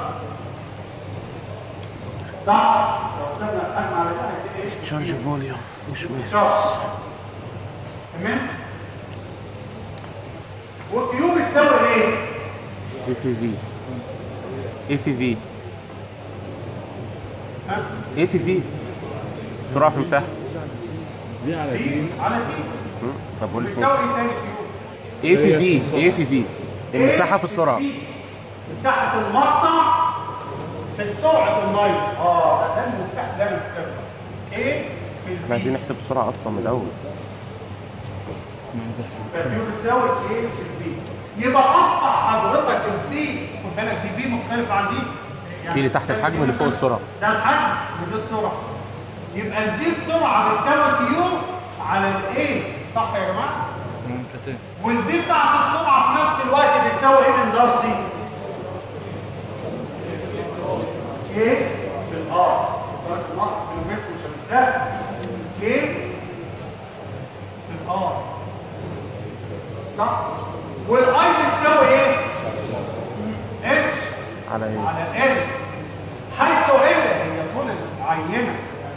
صح لو سيبنا الحجم على ده هيديني ايه
تشارج فوليوم مش ماشي
ديسنشارج تمام والكيو بتساوي ايه
اي في في اي في في
ها
اي في في سرعه في مساحه
دي على دي
دي على دي
مم. طب قول لي
بيساوي ايه تاني كيو
اي في في اي في في المساحه في السرعه
مساحة المقطع في سرعة المية اه ده ده المفتاح ده المفتاح ايه في
احنا عايزين
الفي
نحسب السرعه اصلا من الاول
انا عايز احسب
فالفي بتساوي ايه في الفي يبقى اصبح حضرتك الفي خد بالك دي في مختلف عن دي
في اللي تحت الحجم واللي فوق السرعة.
ده الحجم وده السرعة يبقى الفي السرعة بتساوي كيو على الايه صح يا جماعة؟
تمام كده
والفي بتاعت السرعة في نفس الوقت بتساوي ايه من دارسي؟ ايه؟ في الار درجة ناقص كيلومتر مش هنساها ايه؟ في الار صح؟ والاي بتساوي ايه؟ اتش
على ايه
على ال حيث ال هي طول العينة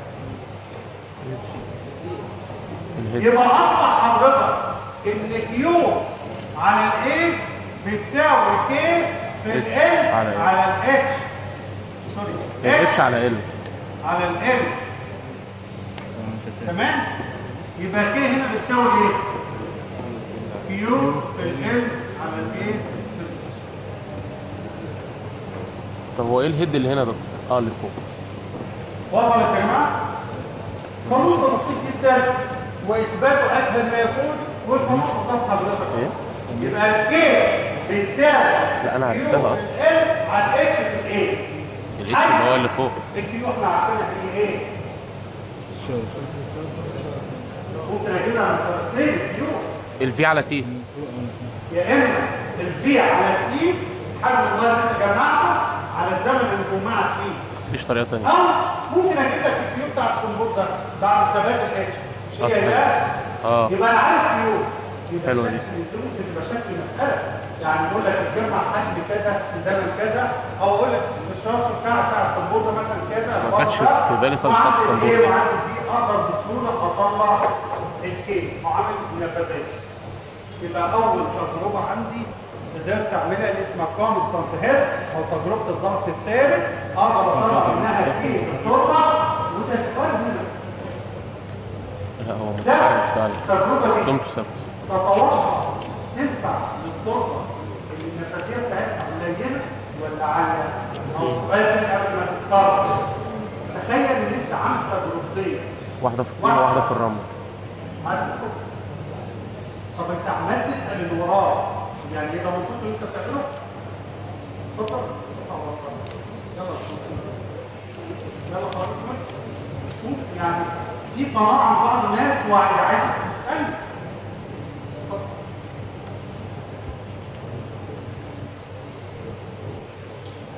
الهيد
يبقى اصبح حضرتك ان كيو على الايه بتساوي كي في
H
ال
على إيه؟
على الاتش سوري
الاتش على ال
على ال
تمام كده
تمام يبقى كي هنا بتساوي ايه كيو في ال على الايه في ال
طب هو ايه الهيد اللي هنا ده اه اللي فوق
وصلت يا جماعه قانون ده بسيط جدا واثباته اسهل ما يكون والقانون قدام حضرتك
ايه
يبقى كي بتساوي
لا، أنا
كيو
عرفتها
في
أصلا.
ال على الاتش في الايه
الاتش اللي هو اللي فوق
الكيو احنا عارفينها هي ايه
شوف
ممكن اجيبها عن طريقتين الكيو
الفي على تي
يا اما الفي على التي حجم الميه اللي انت جمعته على الزمن اللي جمعت فيه
مفيش طريقه تانية
او ممكن اجيب لك الكيو بتاع الصنبور ده بعد ثبات الاتش مش هي
أصلاً.
لا
اه
يبقى انا عارف كيو يبقى
حلوة
شكل
دي.
الكيو ممكن تبقى شكل مساله يعني يقول لك الجمع حجم كذا في زمن كذا او اقول لك الشارج بتاع بتاع الصنبور ده مثلا كذا
ما كانش في بالي خالص
وعندي
بتاع الصنبور
الإيه
ده.
وعندي البي اقدر بسهوله اطلع الكي معامل نفاذيه يبقى اول تجربه عندي قدرت اعملها اللي اسمها كونستانت هيد او تجربه الضغط الثابت اقدر اطلع منها كي التربه وده سؤال هنا
لا هو
ده
متحرك فعلا
تجربه دي
قيمته ثابته
تتوقع تنفع للتربه اللي النفاذيه بتاعتها قليله ولا عاليه؟ او سؤال تاني قبل ما تتصرف تخيل ان انت عامل تجربتين
واحده في الطين وواحده في الرمل
عايز تفكر طب انت عمال تسال اللي وراك يعني ايه ده منطقي اللي انت بتعمله؟ اتفضل يلا يلا خلاص شوف يعني في قناعه عند بعض الناس وعي عايز تسالني اتفضل.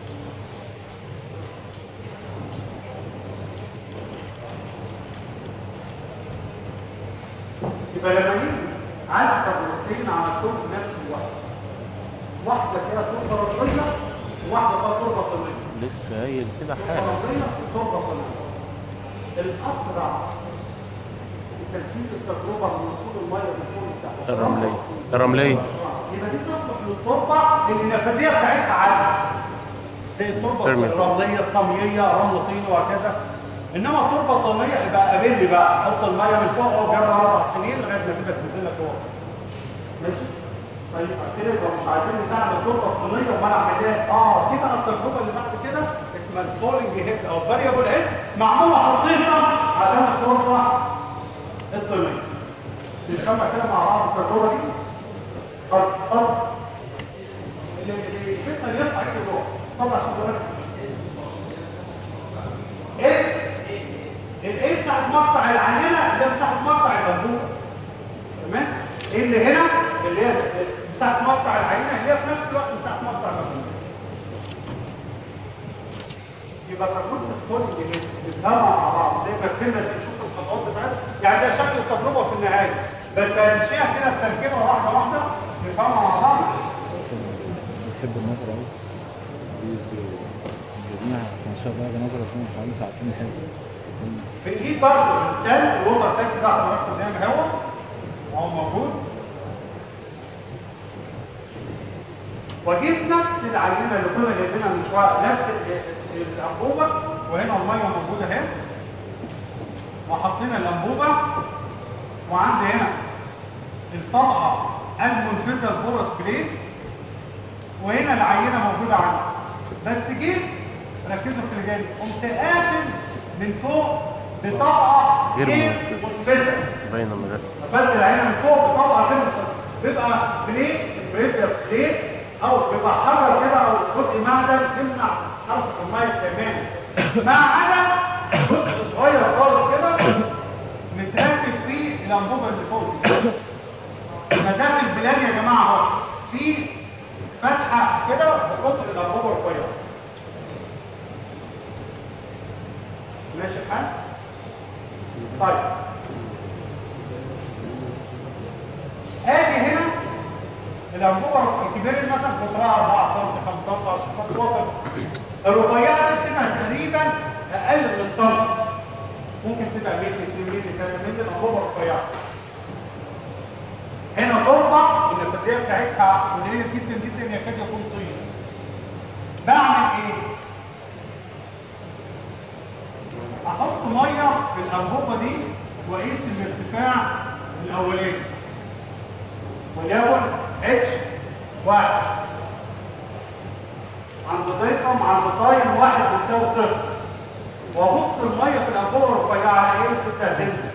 يبقى لما نيجي على تجربتين عملتهم في نفس الوقت واحده فيها تربه رطبيه وواحده فيها تربه طينيه
لسه قايل كده حاجه
فرضية وتربة طينية. الأسرع في تنفيذ التجربة من وصول المية للفوق بتاعها
الرمليه الرمليه
يبقى دي تصلح للتربة اللي النفاذية بتاعتها عالية زي التربة
ترمي.
الرملية الطمية رمل طين وهكذا انما تربة طينية يبقى قابل لي بقى حط المية من فوق اهو جنب اربع سنين لغاية ما تبقى تنزل لك فوق ماشي طيب كده يبقى مش عايزين نساعد التربه الطينيه امال اعمل ايه؟ اه دي بقى التجربه اللي بعد كده اسمها الفولنج هيد او فاريبل هيد معموله خصيصا عشان التربه الطينيه. نفهمها كده مع بعض التجربه دي؟ طب طب اللي اللي لسه يرفع ايده جوه طب عشان زمان ايه؟ الايه مساحه مقطع العينه ده مساحه مقطع الانبوبه تمام ايه اللي هنا اللي هي مساحه مقطع العينه اللي هي في نفس الوقت مساحه مقطع الانبوبه يبقى تجربه الفولنج دي نفهمها مع بعض زي ما فهمنا دي نشوف الخطوات بتاعتها يعني ده شكل التجربه في النهايه بس هنمشيها كده بتركيبه واحده واحده نفهمها مع بعض
بحب النظرة أوي جبناها 15 درجة نظرة فيهم حوالي ساعتين حلو
بنجيب برضه التانك الوتر تانك ده حضراتكم زي ما هو وهو موجود واجيب نفس العينه اللي كنا جايبينها من شويه نفس ال- الانبوبه وهنا الميه موجوده اهي وحطينا الانبوبه وعندي هنا الطبقه المنفذه البورس بليت وهنا العينه موجوده عندي بس جيت ركزوا في اللي جاي قمت قافل من فوق بطبقه
غير
غير
منفذة.
منفذه
باينه من الرسم
قفلت العينه من فوق بطبقه غير منفذه بيبقى بليت بريفيوس بليت او بيبقى حجر كده او جزء معدن يمنع حركه الميه تماما ما عدا جزء صغير خالص كده متركب فيه الانبوبه اللي فوق دي ما ده في البلاد يا جماعه اهو في فتحه كده بقطر الانبوبه الرفيعه ماشي الحال؟ طيب هاجي هنا الانبوبه الرف- الكبيره دي مثلا قطرها 4 سم 5 سم 10 سم وات الرفيعه دي بتبقى تقريبا اقل من السم ممكن تبقى متر 2 متر 3 متر الانبوبه الرفيعه هنا تربه النفاذيه بتاعتها قليله جدا جدا يكاد يكون طين بعمل ايه؟ احط ميه في الانبوبه دي واقيس الارتفاع الاولاني وليكن اتش واحد عند ضيقم عند طايم واحد بيساوي صفر وابص الميه في الانبوبه الرفيعه على ايه تبدا تنزل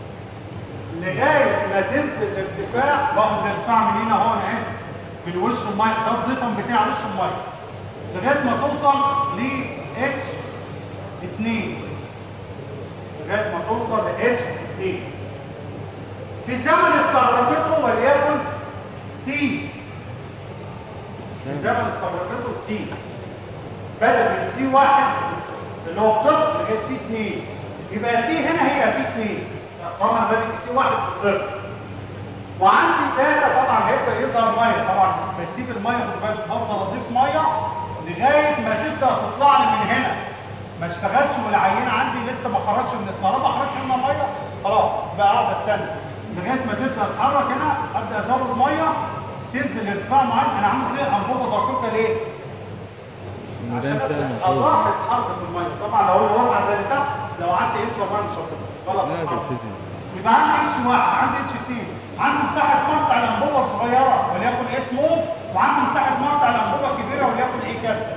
لغايه ما تنزل الارتفاع باخد الارتفاع من هنا اهو انا اسف في الوش الميه ده الضيقم بتاع وش الميه لغايه ما توصل ل اتش 2 لغايه ما توصل ل اتش 2 في زمن استغرقته وليكن تي في زمن استغرقته تي بدأ من تي واحد اللي هو بصفر لغايه تي 2 يبقى تي هنا هي تي 2 طبعا بادئ تي واحد بصفر وعندي داتا طبعا هيبدا يظهر ميه طبعا بسيب الميه خد بالك بفضل اضيف ميه لغايه ما تبدا تطلع لي من هنا ما اشتغلش والعينه عندي لسه ما خرجش من الطياره ما خرجش منها ميه خلاص بقى اقعد استنى لغايه ما تبدا تتحرك هنا ابدا ازود ميه تنزل ارتفاع معين انا عامل ليه انبوبه دقيقه ليه؟
الميدان
عشان
فعلا
أبدأ
كويس
الاحظ حركه الميه طبعا لو هو واسعه زي اللي تحت لو قعدت انترا ميه مش هتطلع غلط
لا
الحركة.
بالفيزياء
يبقى عندي اتش واحد عندي اتش 2 عندي مساحه مقطع الانبوبه الصغيره وليكن اس مو وعندي مساحه مقطع الانبوبه الكبيره وليكن ايه كابيتال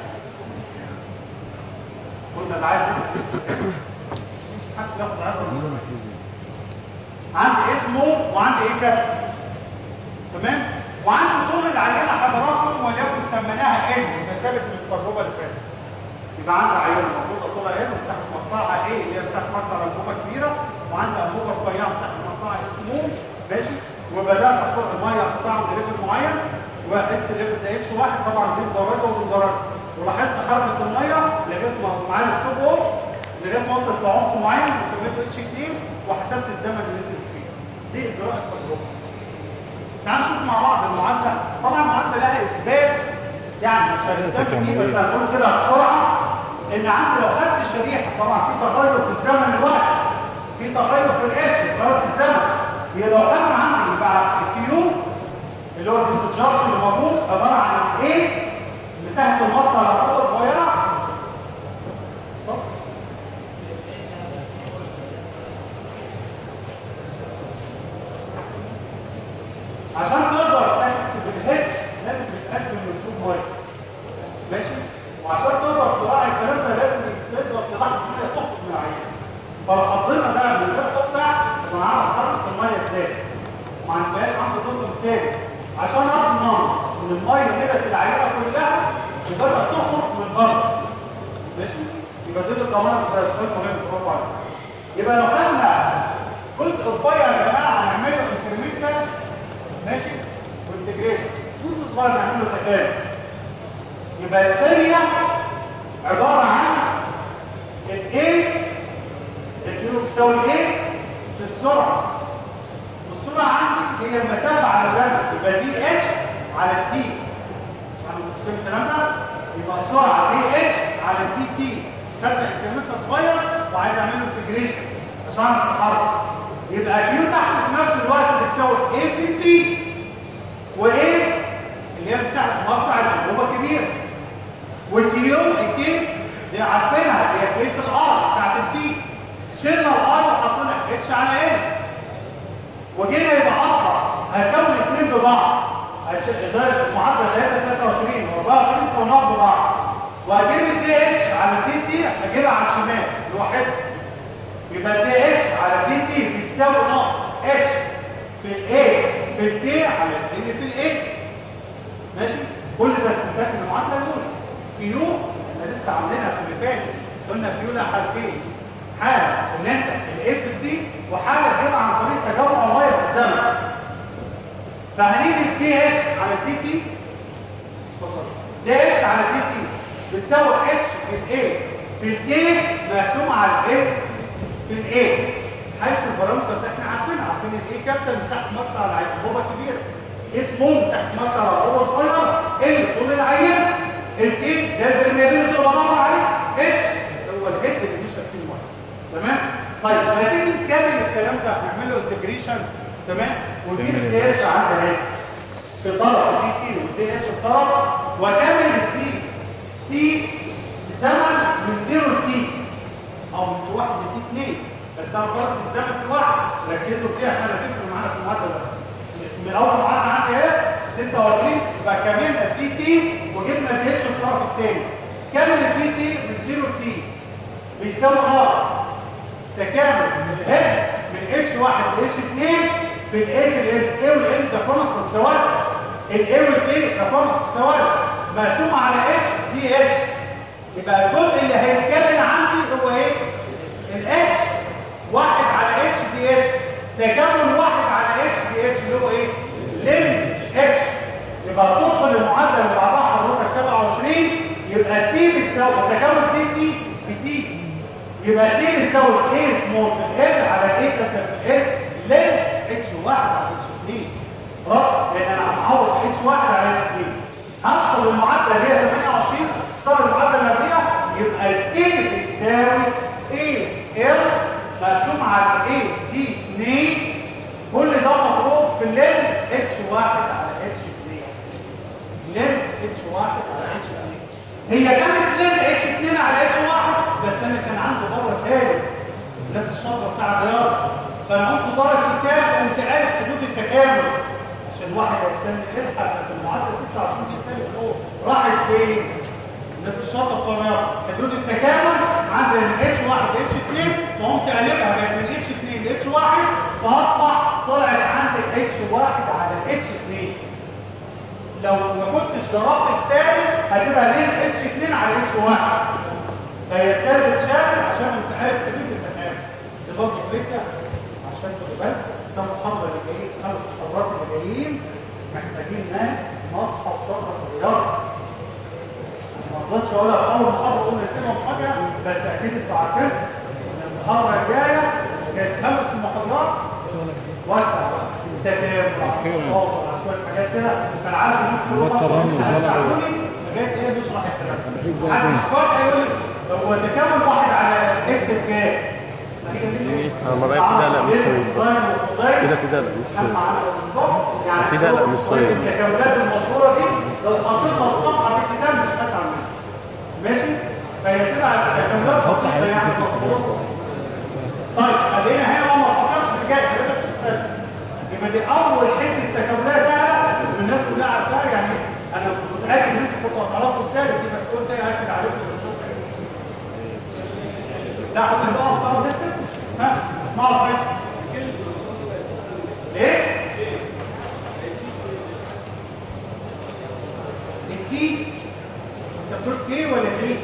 قلنا اللي عايز يسال يسال مش محدش بياخد عبره عندي اسمه وعندي ايه كابيتال تمام وعندي طول العينه حضراتكم وليكن سميناها ال وده ثابت من التجربه اللي فاتت يبقى عندي عينه موجوده طولها ال ومساحه مقطعها ايه اللي هي مساحه مقطع انبوبه كبيره وعندي انبوبه رفيعه مساحه مقطعها اسمه ماشي وبدات احط الميه احطها عند ليفل معين وقست الليفل ده اتش واحد طبعا دي بدرجه ودي بدرجه ولاحظت حركه الميه لغايه ما معايا ستوب ووتش لغايه ما وصلت لعمق معين وسميته اتش 2 وحسبت الزمن اللي نزلت فيه دي اجراء التجربه تعال نشوف مع بعض المعادله طبعا المعادله لها اثبات يعني مش هنتكلم فيه بس هنقول كده بسرعه ان عندي لو خدت شريحه طبعا في تغير في الزمن الوقت في تغير في الاتش تغير في الزمن هي لو خدنا عندي يبقى الكيو اللي هو الديسشارج اللي موجود عباره عن ايه مساحه المطه على قوه صغيره عشان تقدر تحسب الهيد لازم تتقسم منسوب ميه ماشي وعشان تقدر تراعي الكلام ده لازم تقدر تلاحظ ان هي تخرج من العيان فلو حطينا ده من غير قطع ونعرف حركه الميه ازاي ما عندناش عند نظم ثابت عشان اضمن ان الميه نزلت العينه كلها وبدات تخرج من بره ماشي يبقى دي الضمانه بتاع السؤال مهم برافو عليك يبقى لو خدنا جزء رفيع يا جماعه هنعمله انكريمنتال ماشي وانتجريشن جزء صغير نعمل له تكامل يبقى الثانيه عباره عن الايه الكيلو بتساوي ايه في السرعه والسرعه عندي هي المسافه على زمن يبقى دي اتش على التي احنا متفقين الكلام ده يبقى السرعه دي اتش على الدي تي خدنا انكريمنتال صغير وعايز اعمل له انتجريشن عشان اعرف الحركه يبقى كيو تحت في نفس الوقت بتساوي ايه في في وايه اللي هي مساحه مقطع الانبوبه كبيره والكيو الكي دي عارفينها هي ايه في الار بتاعت الفي شلنا الار وحطينا اتش على ايه وجينا يبقى اسرع هساوي الاثنين ببعض اداره المعادله 23 و24 سويناهم ببعض وهجيب الدي اتش على الدي تي هجيبها على الشمال لوحدها يبقى دي اتش على دي تي بتساوي ناقص اتش في الاي في الكي على الدي في الاي ماشي كل ده استنتاج من المعادله الاولى كيو احنا لسه عاملينها في اللي فات قلنا كيو لها حالتين حاله ان انت الاي في الدي وحاله تجيبها عن طريق تجمع الميه في الزمن فهنيجي الدي اتش على الدي تي دي اتش على الدي تي بتساوي اتش في الاي في الكي مقسوم على الايه في الايه حيث البارامتر ده احنا عارفينها عارفين الايه كابتن مساحه مقطع العيبوبه كبيره اسمه مساحه مقطع العيبوبه صغيره اللي طول العيان الكي ده البرميابيلتي اللي بدور عليه اتش هو الهيد اللي بيشرب فيه الميه تمام طيب ما تيجي نكمل الكلام ده هنعمل له انتجريشن تمام ونجيب الدي اتش عندنا هنا في طرف الدي تي والدي اتش في طرف واكمل الدي تي زمن من 0 لتي او من واحد لتي 2 بس انا فرضت الزمن في واحد ركزوا فيه عشان هتفرق معانا في المعادله ده من اول معادله عندي اهي 26 يبقى كملنا التي تي وجبنا الدي اتش الطرف الثاني كمل التي تي من 0 لتي بيساوي ناقص تكامل من الهيد من اتش 1 ل اتش 2 في الاي في ال الاي والال ده كونستنت ثوابت الاي والاي ده كونستنت ثوابت مقسوم على اتش دي اتش يبقى الجزء اللي هيتكمل عندي هو ايه الاتش واحد على اتش دي اتش تكامل واحد على اتش دي اتش اللي هو ايه ليمت اتش يبقى تدخل المعادله اللي بعدها حضرتك 27 يبقى تي بتساوي تكامل دي تي بتي يبقى تي بتساوي ايه سمول في ال على ايه كابتن في ال لين اتش واحد على اتش 2 خلاص لان انا هعوض اتش واحد على اتش 2 هوصل للمعادله اللي هي 28 صار المعادله اللي قبلها يبقى الكي بتساوي ايه ال مقسوم على ايه دي 2 كل ده مضروب في اللين اتش 1 على اتش 2 لين اتش 1 على اتش 2 هي كانت لين اتش 2 على اتش 1 بس انا كان عندي بره سالب الناس الشاطره بتاع الرياضه فانا قلت ضارب في سالب قمت قالب حدود التكامل عشان واحد هيستنى الحق في المعادله 26 في سالب فوق راحت فين؟ الناس الشاطره بتوع الرياضه حدود التكامل عند من اتش 1 ل اتش 2 فقمت قالبها بقت من اتش 2 ل اتش 1 فاصبح طلعت عندك اتش 1 على اتش 2 لو ما كنتش ضربت في سالب هتبقى لين اتش 2 على اتش 1 فهي السالب اتشال عشان انت عارف حدود التكامل دي برضه فكره عشان تبقى بالك ده المحاضره اللي جايين خمس محاضرات اللي جايين محتاجين ناس ناصحه وشاطره في الرياضه ما رضيتش اقولها في اول محاضره قلنا نسيبهم حاجه بس اكيد انتوا عارفين ان المحاضره الجايه كانت خمس محاضرات وسع التكامل والخطاب وشويه حاجات كده فانا عارف ان انتوا كلكم
الترام
مش
وزلط.
هتساعدوني لغايه ايه نشرح الكلام حد مش فاضي يقول لي هو تكامل واحد على اكس بكام؟
أنا مرة كده لا مش صحيح. كده كده لا مش صحيح.
يعني
كده لا مش صحيح.
التكاملات المشهوره دي لو حطيتها في صفحه في الكتاب مش هسعى منها ماشي فهي بتبقى تكاملات بسيطه يعني مفروض بسيطة. طيب خلينا هنا بقى ما نفكرش في الجاي خلينا بس في السنه يبقى دي اول حته تكامليه سهله الناس كلها عارفاها يعني انا متاكد ان انتوا كنتوا هتعرفوا السالب دي بس قلت ايه اكد عليكم ونشوفها لا حط نقف بقى بس اسمع ها اسمعوا حاجه ايه التي انت بتقول كي ولا تي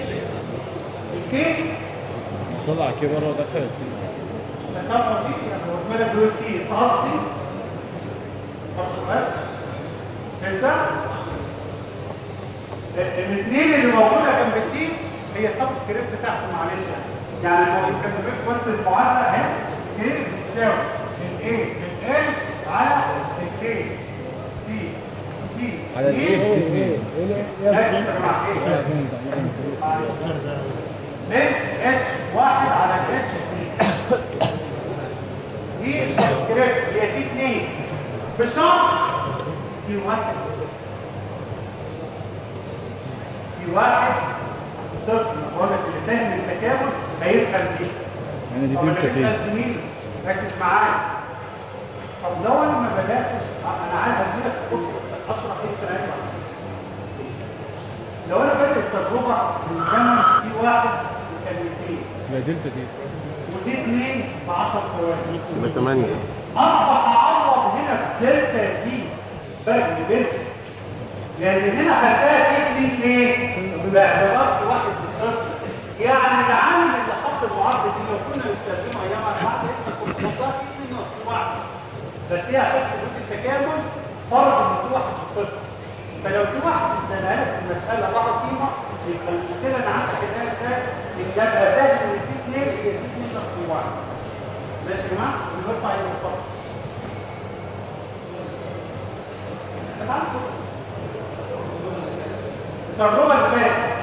الكي
طلع كبر ودخل
مسافه دي يعني هو زميلك بيقول تي قصدي طب سؤال فهمت الاثنين اللي موجوده جنب التي هي سب سكريبت تحت معلش يعني يعني هو يمكن زمان بس المعادله اهي كي بتساوي الايه في ال على الكي في تي
على الايه في
إيه؟
اثنين
اسف يا جماعه ايه
لازم تقريبا
من اتش واحد على اتش اثنين دي سبسكريبت هي دي اثنين بشرط دي واحد صفر دي واحد صفر أنا بقول لك اللي فاهم التكامل هيفهم دي
يعني دي
طب اللي
دلتا
بيسال
تي
زميلي ركز معايا طب لو انا ما بداتش انا عايز اديلك فرصه بس اشرح ايه الكلام ده لو انا بدات التجربه من زمن في واحد بثانيتين
لا دلتا تي
ودي اثنين ب 10 ثواني
يبقى 8
اصبح اعوض هنا بدلتا دي فرق اللي بينهم لان هنا خدتها تكنيك ليه؟ باعتبار واحد بصفر يعني العامل اللي حط المعادله دي لو كنا بنستخدمها ايام بعد اذنك كنت حطها تكنيك اصل واحد بس هي عشان حدود التكامل فرض ان دي واحد بصفر فلو دي واحد ادانا لك في المساله واحد قيمه يبقى المشكله ان عندك انها ازاي؟ ان يبقى فاهم ان دي اثنين هي دي اثنين نص واحد ماشي يا جماعه؟ نرفع المنطقه تعالوا صوت. التجربه اللي فاتت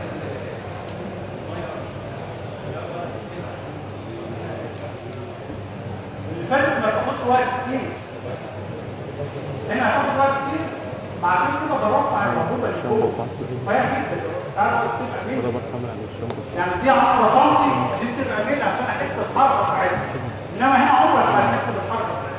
اللي فاتت ما تاخدش وقت كتير هنا هتاخد وقت كتير ما عشان كده برفع الموهوبه اللي فوق رفيع جدا ساعات بتبقى ميل يعني دي 10 سم دي بتبقى ميل عشان احس بالحركه بتاعتها انما هنا عمرك ما هتحس بالحركه بتاعتها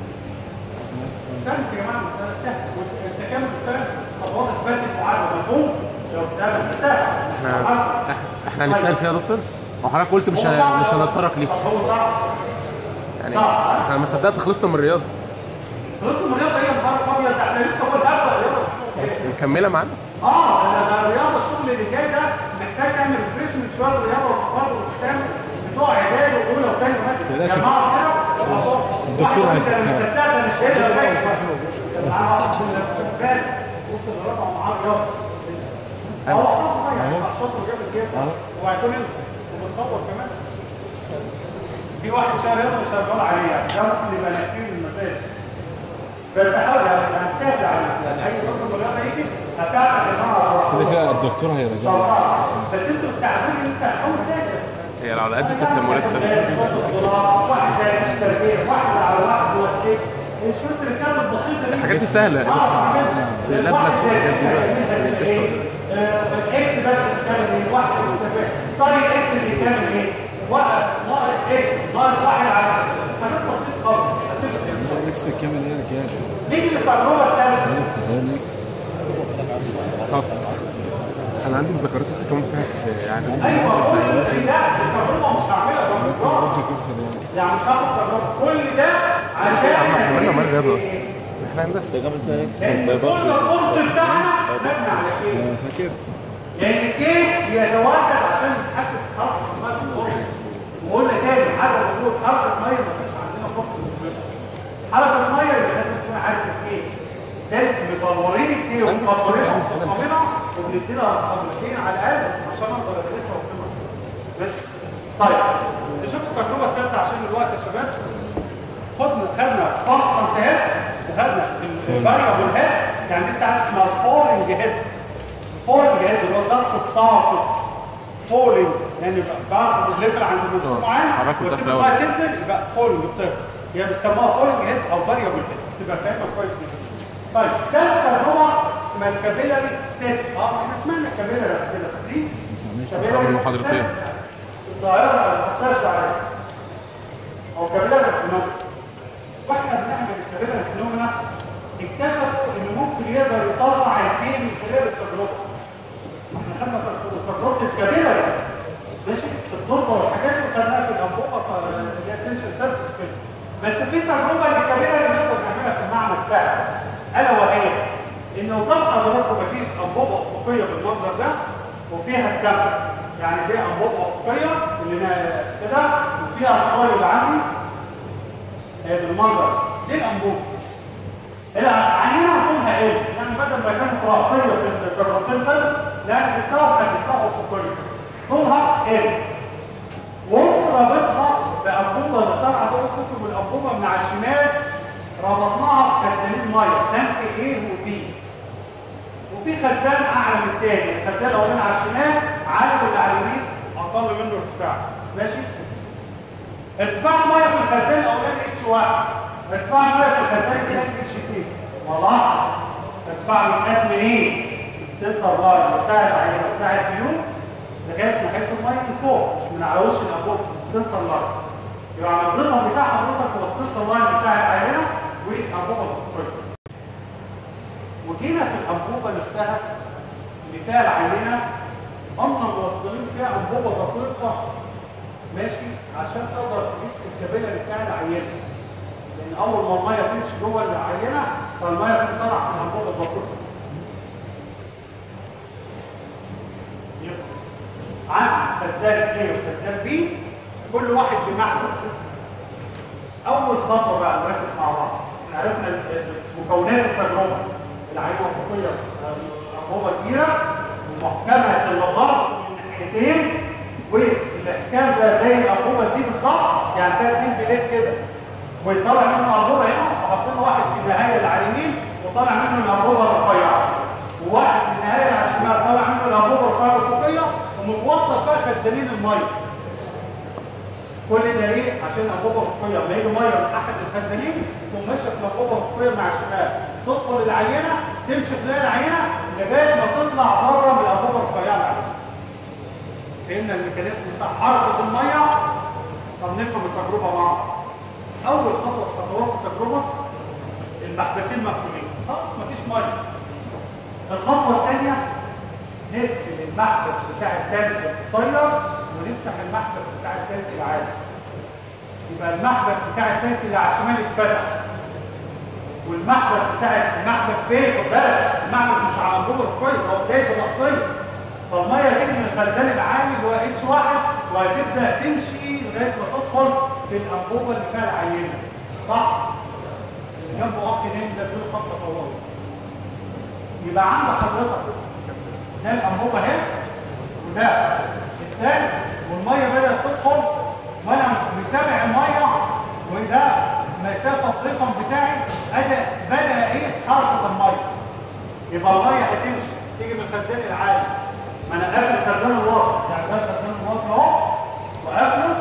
فهمت يا جماعه المساله سهله والتكامل فاهم خطوات اثبات المعادله مفهوم لو سهله فسهله
احنا احنا هنتسال فيها يا دكتور وحضرتك قلت مش هن- مش هنتطرق ليه
طب هو صعب
يعني
صعب
احنا ما صدقت خلصنا من الرياضه
خلص من الرياضه ايه يا نهار ابيض ده احنا لسه هو هبدا الرياضه
مكمله معانا
اه ده ده الرياضه الشغل اللي جاي ده محتاج تعمل ريفريشمنت شويه الرياضه والتفرغ وتعمل بتوع اعدادي واولى وثانيه
تقلقش.
وثالثه جماعه كده
الدكتور
واحد يقول لك انا
هيفكرك.
مصدق ده مش كده ولا ايه انا اصلا فعلا وصل لرقم معاه رياضه هو حصل يعني شاطر جامد جدا وهيكون انت ومتصور كمان في واحد شهر رياضه مش هنقول عليه يعني ده ممكن يبقى نافين من المسائل بس احاول يعني هنساعد عليه يعني اي نظم رياضه يجي هساعدك ان انا اشرحه
كده
لك.
كده الدكتور
صح
هيرجع
صح بس انتوا تساعدوني ان انت تحاول تذاكر
هي لو على قد التكاملات
واحد زي اكس تربيه واحد على واحد هو سبيس شويه الركاب البسيطه دي
الحاجات دي سهلة. في اللابلس والحاجات دي بقى، عشان القشطة.
اكس بس بتتكلم ايه؟ واحد اكس تربيه ساين اكس بيتكلم ايه؟ واحد ناقص اكس ناقص واحد على حاجات بسيطه خالص هتفرق.
ساين اكس كامل ايه يا رجاله؟
نيجي للتجربه الثالثه
ساين اكس
حافظ انا عندي مذكرات التكامل بتاعت يعني
ايوه كل ده التجربه مش هعملها بالمقدار
ربي كرسي يعني
يعني مش هاخد تجربه كل ده عشان
احنا عملنا مال رياضه اصلا احنا هندسه
تكامل ساينكس
لان كل الكورس بتاعنا مبني على كيه
فاكر
لان الكيه بيتواجد عشان يتحكم في حركه الميه في الكورس وقلنا تاني عدم وجود حركه ميه مفيش عندنا كورس حركه الميه يبقى لازم تكون عارف الكيه ذلك مطورين الكيه ومطورينها ومطورينها وبندي لها خطوتين على الاقل عشان اقدر ادرسها وافهمها ماشي طيب نشوف التجربه الثالثه عشان الوقت يا شباب خدنا خدنا كونستنت هيد وخدنا الفاريبل هيد يعني دي ساعات اسمها فولنج هيد فولنج هيد اللي هو ضغط الساقط فولنج يعني باخد الليفل عند منسوب
آه،
معين
حركة
واسيب
الأول.
لغايه تنزل يبقى فولنج بتطير هي بيسموها فولنج هيد او فاريبل هيد تبقى فاهمها كويس جدا طيب تالت تجربه اسمها الكابيلاري تيست اه احنا سمعنا الكابيلاري قبل كده فاكرين؟
أصحاب المحاضرتين.
الظاهره ما تاثرش عليها او كابيلاري فينومينا واحنا بنعمل الكابيلاري فينومينا اكتشفوا ان ممكن يقدر يطلع الجين من خلال التجربه احنا خدنا تجربة- تجربه الكابيلاري ماشي في التربه والحاجات اللي خدناها في الانبوبه ف- اللي هي تنشن سيرفيس كده بس في تجربه للكابيلاري نقدر نعملها في المعمل سهل الا وهي ان قدام حضراتكم بجيب انبوبه افقيه بالمنظر ده وفيها السمك يعني دي انبوبه افقيه اللي أنا كده وفيها الصور اللي عندي آه، بالمنظر دي الانبوبه العينه طولها ايه؟ يعني بدل ما كانت راسيه في الكرتون فل لا بتساوي هتبقى افقيه طولها ايه؟ وقمت رابطها بانبوبه اللي طالعه دول فكوا بالانبوبه من على الشمال ربطناها بخزانين ميه تانك ايه وبي وفي خزان اعلى من الثاني الخزان الاولاني على الشمال عالي واللي على اليمين اقل منه ارتفاع ماشي ارتفاع الميه في الخزان الاولاني اتش 1 ارتفاع الميه في الخزان الثاني اتش 2 ولاحظ ارتفاع بيتقاس منين السنتر لاين بتاع العينه بتاع الفيو لغايه ناحيه الميه من فوق مش من على وش الانبوبه السنتر لاين يبقى الضغط بتاع حضرتك هو السنتر لاين بتاع العينه والانبوبه الافقيه وجينا في الانبوبه نفسها اللي فيها العينه قمنا موصلين فيها انبوبه دقيقه ماشي عشان تقدر تقيس الكابيلاري بتاع العينه لان اول ما الميه تمشي جوه العينه فالميه بتطلع في الانبوبه الدقيقه يبقى عندي خزان A وخزان B كل واحد في محبس اول خطوه بقى نركز مع بعض احنا عرفنا ال- ال- مكونات التجربه العينه الافقيه انبوبه كبيره ومحكمه اللغات من ناحيتين والاحكام ده زي الانبوبه دي بالظبط يعني فيها اتنين بلاد كده ويطلع منه انبوبه هنا فحاطين واحد في النهايه اللي على اليمين وطلع منه الانبوبه الرفيعه وواحد في النهايه اللي على الشمال طلع منه الانبوبه الرفيعه الافقيه ومتوصل فيها خزانين الميه كل ده ليه؟ عشان الانبوبه الافقيه لما يجي ميه من احد الخزانين تقوم ماشيه في الانبوبه الافقيه مع الشمال تدخل العينه تمشي خلال العينه لغايه ما تطلع بره من الانبوبه الرفيعه العينه. فهمنا الميكانيزم بتاع حركه الميه طب نفهم التجربه مع بعض. اول خطوه في خطوات التجربه المحبسين مقفولين خلاص مفيش ميه. الخطوه الثانيه نقفل المحبس بتاع التانك القصير ونفتح المحبس بتاع التانك العالي يبقى المحبس بتاع التانك اللي على الشمال اتفتح والمحبس بتاع المحبس فين خد بالك المحبس مش على انبوبه الفقيه هو بدايته راسيه فالميه هتيجي من الخزان العالي اللي هو اتش واحد وهتبدا تمشي لغايه ما تدخل في الانبوبه اللي فيها العينه صح؟ اللي جنبه اخ نايم ده دول خطه فوريه يبقى عند حضرتك ده الانبوبه اهي وده الثاني والميه بدات تدخل وانا متابع الميه وده مسافه الرقم بتاعي ادا بدا اقيس حركه الميه يبقى الميه هتمشي تيجي من الخزان العالي ما انا قافل الخزان الواطي يعني ده الخزان الواطي اهو وقافله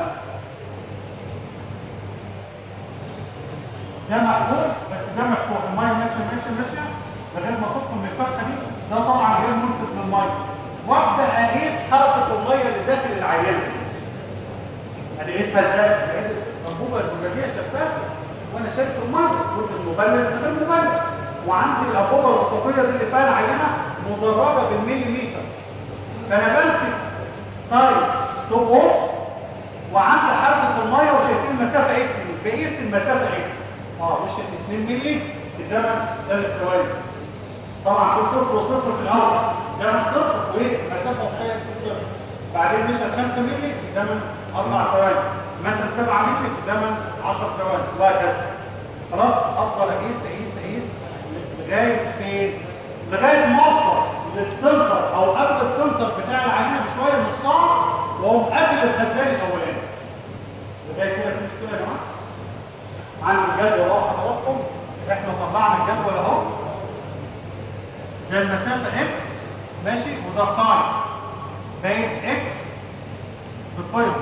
ده مقفول بس ده مفتوح الميه ماشيه ماشيه ماشيه لغايه ما تدخل من الفتحه دي ده طبعا غير منفذ للميه وابدا اقيس حركه الميه اللي داخل العينه اقيسها ازاي؟ لقيت الانبوبه الزجاجيه شفافه وانا شايف الميه جزء المبلل من غير مبلل وعندي الانبوبه الافقيه دي اللي فيها العينه مدرجه بالمليمتر فانا بمسك طيب ستوب ووتش وعند حركه الميه وشايفين المسافه اكس دي بقيس المسافه اكس اه مشيت 2 مللي في زمن ثلاث ثواني طبعا في صفر وصفر في الاول زمن صفر والمسافه الافقيه اكس صفر بعدين مشى 5 مللي في زمن اربع ثواني مثلا 7 مللي في زمن 10 ثواني وهكذا خلاص افضل اقيس اقيس اقيس لغايه فين؟ لغايه ما اوصل للسنتر او قبل السنتر بتاع العينه بشويه نص ساعه واقوم قافل الخزان الاولاني لغايه كده في مشكله يا جماعه؟ عندي الجدول اهو حضراتكم احنا طلعنا الجدول اهو ده المسافه اكس ماشي وده التايم بيس اكس بالقيم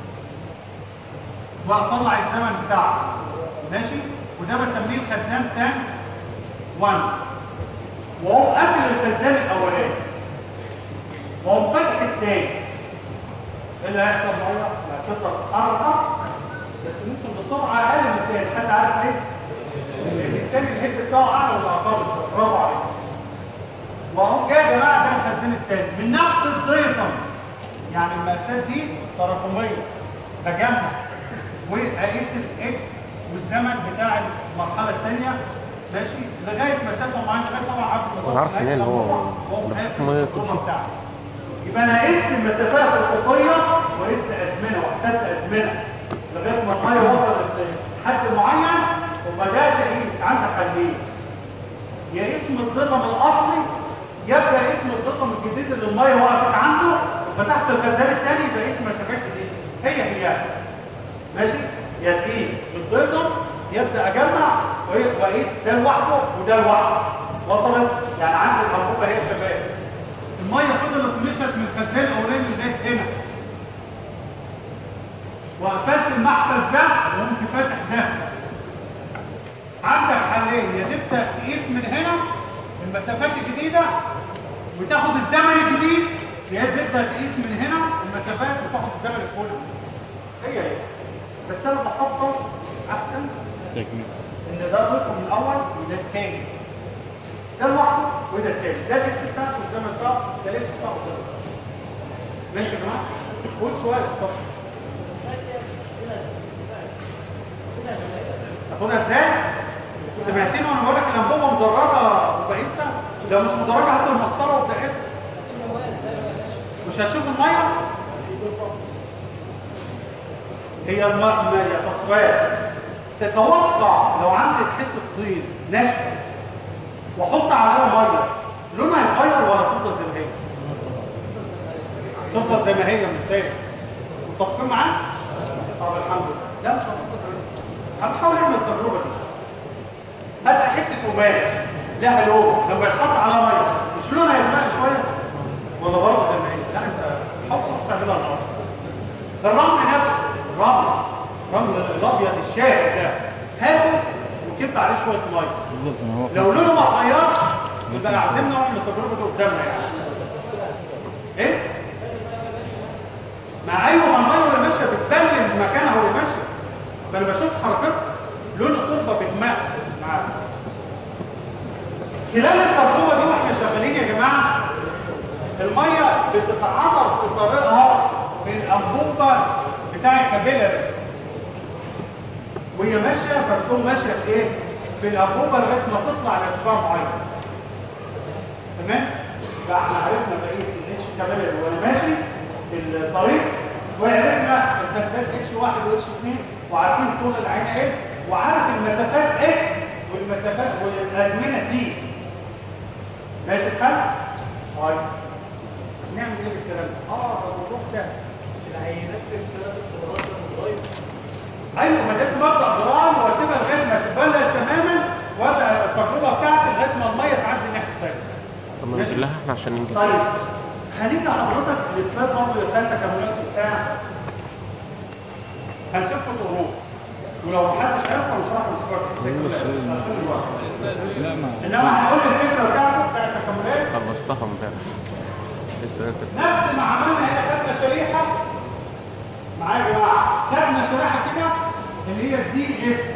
واطلع الزمن بتاعه ماشي وده بسميه الخزان تانك 1 واقوم قافل الخزان الاولاني واقوم فاتح التاني ايه اللي هيحصل ميه؟ هتفضل تتحرك بس ممكن بسرعه اقل من التاني حد عارف ليه؟ لان التاني الهيد بتاعه اعلى من العقار برافو عليك واهو جاي يا جماعه ده الخزان التاني من نفس الضيطه يعني المقاسات دي تراكميه بجمع واقيس الاكس والزمن بتاع المرحله الثانيه ماشي لغايه مسافه معينه لغايه طبعا عارف
أنا عارف منين هو-
هو
مسافة
قاس
معينة
القربة
تمشي.
بتاعته. يبقى انا قست المسافات الافقيه وقست ازمنه وحسبت ازمنه لغايه ما الميه وصلت لحد معين وبدات اقيس عندي حلين يا اسم الضغم الاصلي يبدا اسم الضغم الجديد اللي الميه وقفت عنده وفتحت الخزان الثاني يبقى اسم مسافات جديده هي هي ماشي يا تقيس بالضغم يبدا اجمع وإيه- واقيس ده لوحده وده لوحده وصلت يعني عندي الانبوبه هي يا شباب الميه فضلت مشت من الخزان الاولاني لغايه هنا وقفلت المحبس ده وقمت فاتح ده عندك حلين يا تبدا تقيس من هنا المسافات الجديده وتاخد الزمن الجديد يا تبدا تقيس من هنا المسافات وتاخد الزمن الكلي هي هي بس انا بفضل احسن
تكميل
ان ده الرقم الاول وده الثاني ده لوحده وده الثاني ده الاكس بتاعته والزمن بتاعه ده الاكس بتاعه والزمن بتاعه ماشي يا جماعه قول سؤال اتفضل تاخدها ازاي؟ سمعتني وانا بقول لك الانبوبه مدرجه وبقيسها لو مش مدرجه هات المسطره وابدا قيسها مش هتشوف الميه؟ هي الماء طب سؤال تتوقع لو عندك حته طين ناشفه واحط عليها ميه لونها هيتغير ولا تفضل زي ما هي؟ تفضل زي ما هي من تاني متفقين معايا؟ طب الحمد لله لا مش هتفضل زي ما هي هنحاول نعمل التجربه دي هات حته قماش لها لون لما يتحط عليها ميه مش لونها هيتفرق شويه ولا برضه زي ما هي؟ لا انت حط تعملها النهارده الرمل نفسه الرمل الرمل الابيض الشاهي ده هاته وكب عليه شويه ميه
يفضل زي ما هو في
لو
نفس
لونه ما اتغيرش يبقى عزمنا نعمل التجربه دي قدامنا يعني ايه؟ مع ايوه ما الميه وهي ماشيه بتبلل مكانها وهي ماشيه فانا بشوف حركتها لون التربه بتمس معاها خلال التجربه دي واحنا شغالين يا جماعه الميه بتتعمر في طريقها في الانبوبه بتاع الكابيلاري وهي ماشيه فبتقوم ماشيه في ايه؟ في الانبوبه لغايه ما تطلع لارتفاع معين. تمام؟ فاحنا عرفنا بقيس الاتش كابيلاري وانا ماشي في الطريق وعرفنا الخزان اتش 1 واتش 2 وعارفين طول العين ايه وعارف المسافات اكس والمسافات والازمنه تي. ماشي الحال؟ طيب نعمل ايه بالكلام ده؟ اه ده الموضوع سهل.
العينات في الثلاث اختبارات لما تغير
ايوه ما لازم ابدا جرام واسيبها لغايه ما تتبلل تماما وابدا التجربه بتاعتي لغايه ما الميه تعدي الناحيه الثانيه.
طب ما
ماشي.
نجيب لها احنا عشان ننجز
طيب هنيجي حضرتك لاثبات برضه يا فندم تكاملات وبتاع هنسيبكم تقروه ولو ما حدش عرف هنشرح له
لا ما
انما هنقول الفكره بتاعته بتاع التكاملات
خلصتها امبارح لسه كده
نفس ما عملنا هنا خدنا شريحه معايا يا جماعه خدنا شريحه كده اللي هي دي اكس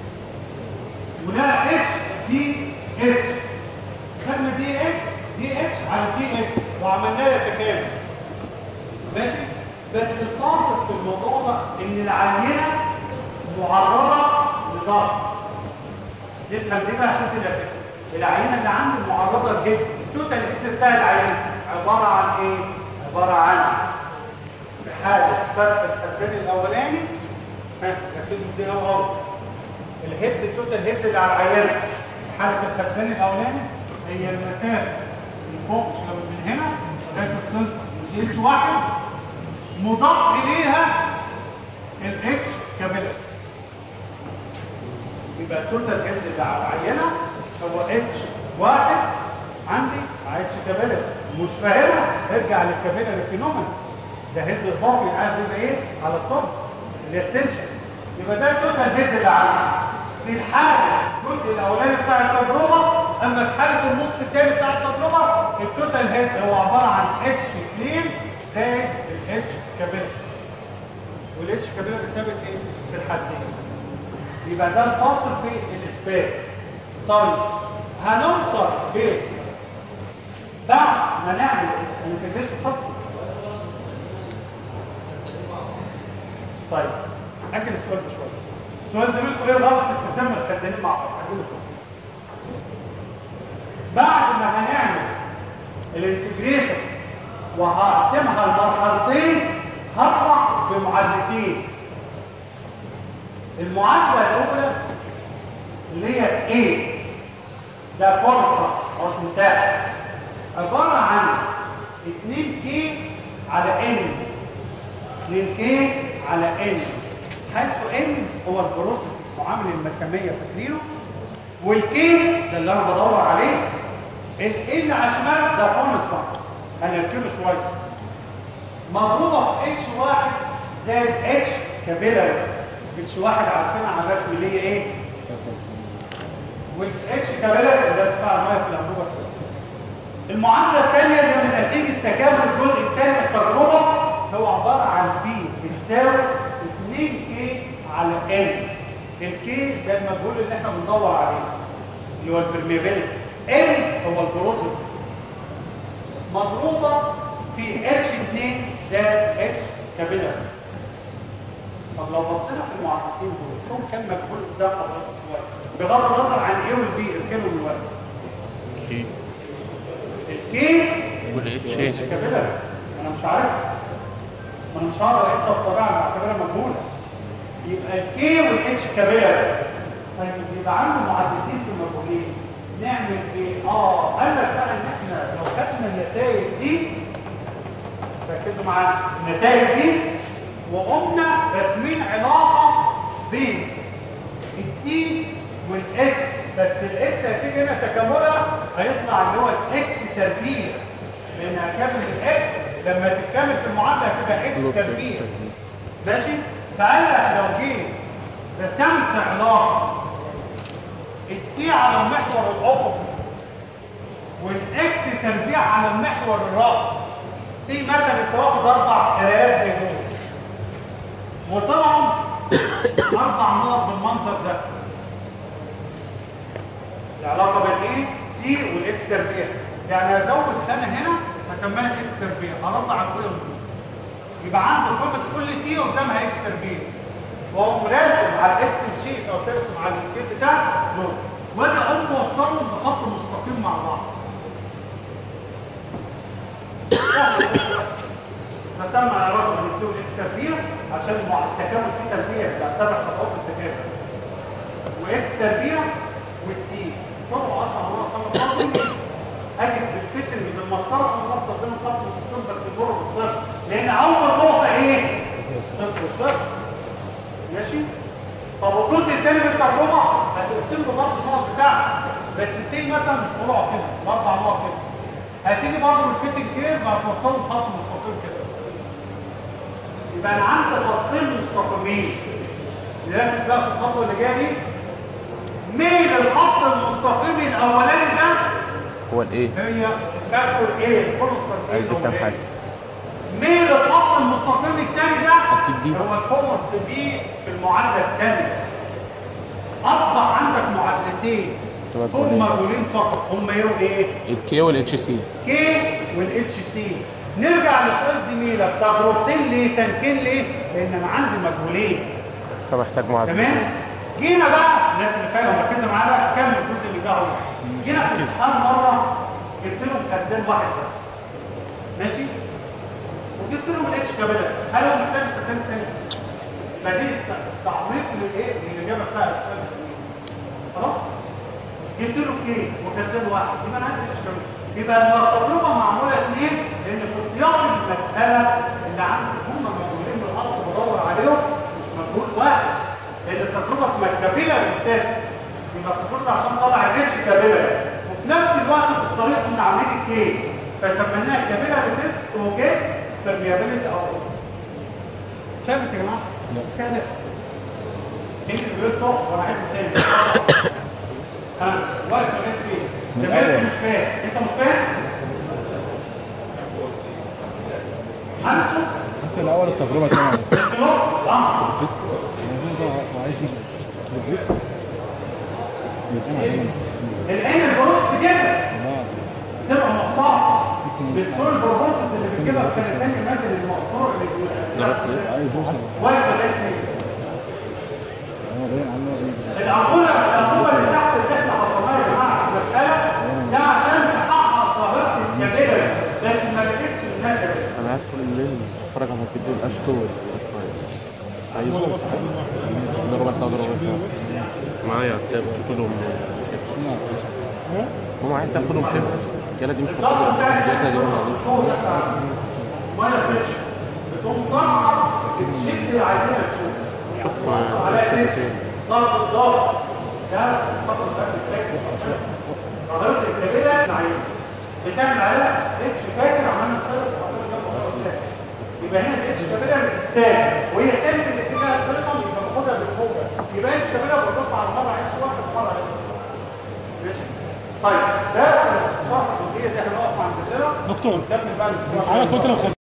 وده اتش دي اتش خدنا دي اكس دي اتش على دي اكس وعملنا لها تكامل ماشي بس الفاصل في الموضوع ده ان العينه معرضه لضغط نفهم دي بقى عشان تبقى تفهم العينه اللي عندي معرضه جدا التوتال هيت بتاع العينه عباره عن ايه؟ عباره عن في حاله فتح الخزان الاولاني ها ركزوا في دي قوي قوي الهيد التوتال هيد اللي على العينه في حاله الخزان الاولاني هي المسافه من فوق مش لو من هنا لغايه السنتر مش اتش واحد مضاف اليها الاتش كابيلر يبقى التوتال هيد اللي على العينه هو اتش واحد عندي على اتش كابيلر مش فاهمها ارجع للكابيلر فينومين ده هيد اضافي قاعد بيبقى ايه على الطب اللي هي التنشن يبقى ده التوتال هيد اللي عندي في الحاله الجزء الاولاني بتاع التجربه اما في حاله النص الثاني بتاع التجربه التوتال هيد هو عباره عن اتش 2 زائد الاتش كابيلر والاتش كابيلر بيساوي ايه في الحالتين يبقى ده الفاصل في الاثبات طيب هنوصل ب بعد ما نعمل الانتجريشن اتفضل طيب اجل السؤال ده شويه سؤال زميلكم ايه الغلط في استخدام الخزانين مع بعض اجله شويه بعد ما هنعمل الانتجريشن وهقسمها لمرحلتين هطلع بمعادلتين المعادله الاولى اللي هي A ده كونستانت او مساحه عباره عن 2K على N 2K على N حيث N هو البروسيتي معامل المساميه فاكرينه والكي ده اللي انا بدور عليه ال على الشمال ده كونستانت هنركنه شويه مضروبه في اتش واحد زائد اتش كابيلاري اتش واحد عارفينها على الرسم اللي هي ايه؟ والاتش كابيلاري ده ارتفاع الميه في الانبوبه المعادله الثانيه اللي من نتيجه تكامل الجزء الثاني من التجربه هو عباره عن بي بتساوي 2 كي على ان الكي ده المجهول اللي احنا بندور عليه اللي هو البرميابيلتي ان هو البروسيتي مضروبه في اتش 2 زائد اتش كابيلاري طب لو بصينا في المعادلتين دول فيهم كام مجهول قدام حضرتك دلوقتي بغض النظر عن ايه والبي اركنوا دلوقتي
كي
الكي
والاتش
اتش كابيلاري انا مش عارفها ما انا مش هقدر اقيسها في طبيعه بعتبرها مجهوله يبقى الكي والاتش كابيلاري طيب يبقى عنده معادلتين في المجهولين نعمل ايه؟ اه قال لك بقى ان احنا لو خدنا النتائج دي ركزوا معانا النتائج دي وقمنا راسمين علاقه بين التي والاكس بس الاكس هتيجي هنا تكاملها هيطلع اللي هو الاكس تربيع لان هكمل الاكس لما تتكامل في المعادله هتبقى اكس
نص
تربيع
إكس
ماشي فقال لك لو جيت رسمت علاقه التي على المحور الافقي والاكس تربيع على المحور الراسي سي مثلا انت واخد اربع قرايات زي دول وطلعوا اربع نقط بالمنظر ده العلاقه بين ايه تي والاكس تربيع يعني هزود خانه هنا هسميها الاكس تربيع هربع على القيم دول يبقى عندي قيمه كل تي قدامها اكس تربيع واقوم راسم على الاكسل شيت او ترسم على السكيل بتاعك دول واجي اقوم موصلهم بخط مستقيم مع بعض رسمنا على رقم التي والاكس تربيع عشان المع- التكامل فيه تربيع بيعتبر خطوات التكامل واكس تربيع والتي طبعا اربع مرات خمس مرات اجي بالفتن بالمسطره انا بسطر بين الخط والسكون بس يمر بالصفر لان اول نقطه ايه؟ صفر صفر ماشي؟ طب والجزء الثاني من التجربه هتقسم له برضه النقط بتاعك بس سي مثلا طلعوا كده الاربع نقط كده هتيجي برضه من الفتن كيرف هتوصله لخط مستقيم كده يبقى انا عندي خطين مستقيمين نركز بقى في الخطوه اللي جايه دي ميل الخط المستقيم الاولاني ده
هو الايه
هي فاكتور ايه الكونستانت
قد كام حاسس
ميل الخط المستقيم الثاني ده
أكيد بي.
هو الكونست بي في المعادله الثانيه اصبح عندك معادلتين
تبقى
هم
كويس.
مجهولين فقط هم ايه وايه
الكي والاتش سي
كي والاتش سي نرجع لسؤال زميلك تجربتين ليه تمكين ليه لان انا عندي مجهولين
فمحتاج معادله
تمام جينا بقى الناس اللي فاهمه مركزه معانا كمل الجزء اللي جاي جينا في الامتحان مره جبت لهم خزان واحد بس ماشي وجبت لهم الاتش كابيلا هل هو محتاج خزان تاني ما دي ت- تعميق للايه للاجابه بتاع السؤال الزميل. خلاص جبت له كي وخزان واحد يبقى انا عايز الاتش كابيلا يبقى التجربه معموله اثنين لان في سياق المساله اللي عندي هم مجهولين بالاصل بدور عليهم مش مجهول واحد لان التجربه اسمها الكابيلا تيست يبقى المفروض عشان طلع الاتش كابيلاري وفي نفس الوقت في الطريق كنا عاملين الكي فسميناها كابيلاري تيست وجيت برميابيلتي او ثابت يا جماعه؟ ثابت مين اللي بيقول طب وانا عايزه تاني ها واقف لغايه فين؟ زميلك مش فاهم انت مش فاهم؟ هنسوا
ممكن الاول التجربه كمان
الخلاف الامر
بتزيد عايزين ده عايزين بتزيد يبقى انا عايزين
العين البروست كده
والله العظيم
تبقى مقطعه
اسمه
بتسول البروبورتس اللي بتجيبها في سنه ثانيه نازل المقطوع اللي
عايز يوصل
واقف لغايه فين؟
هو باين عنه باين
الأنبولة الأنبولة اللي تحت اللي احنا حطيناها يا جماعة في المسألة ده عشان تحقق ظاهرة الكبيرة بس ما بتقيسش الناس
انا قاعد طول الليل اتفرج على فيديو الاشتور عايزه ده ربع ساعه ده ربع ساعه معايا كتاب كلهم هم معايا كتاب كلهم شبه الرجاله دي مش محتاجه الرجاله دي من
ما يبقاش بتقوم ضغط تشد العينة تشوف على ايه؟ ضغط الضغط ده خطر ده بتاكل ظاهرة الكبيرة العين بتعمل عليها اتش فاكر عملنا سيرس حضرتك جنب شوية يبقى هنا الاتش كبيرة بالسالب وهي سالب الاتجاه الطريقة يبقى باخدها بالموجة يبقى اتش كبيرة بضيفها على مرة اتش واحد مرة اتش ماشي طيب ده صح الجزئية دي هنقف عند كده
دكتور
نكمل بقى الاسبوع
انا كنت لو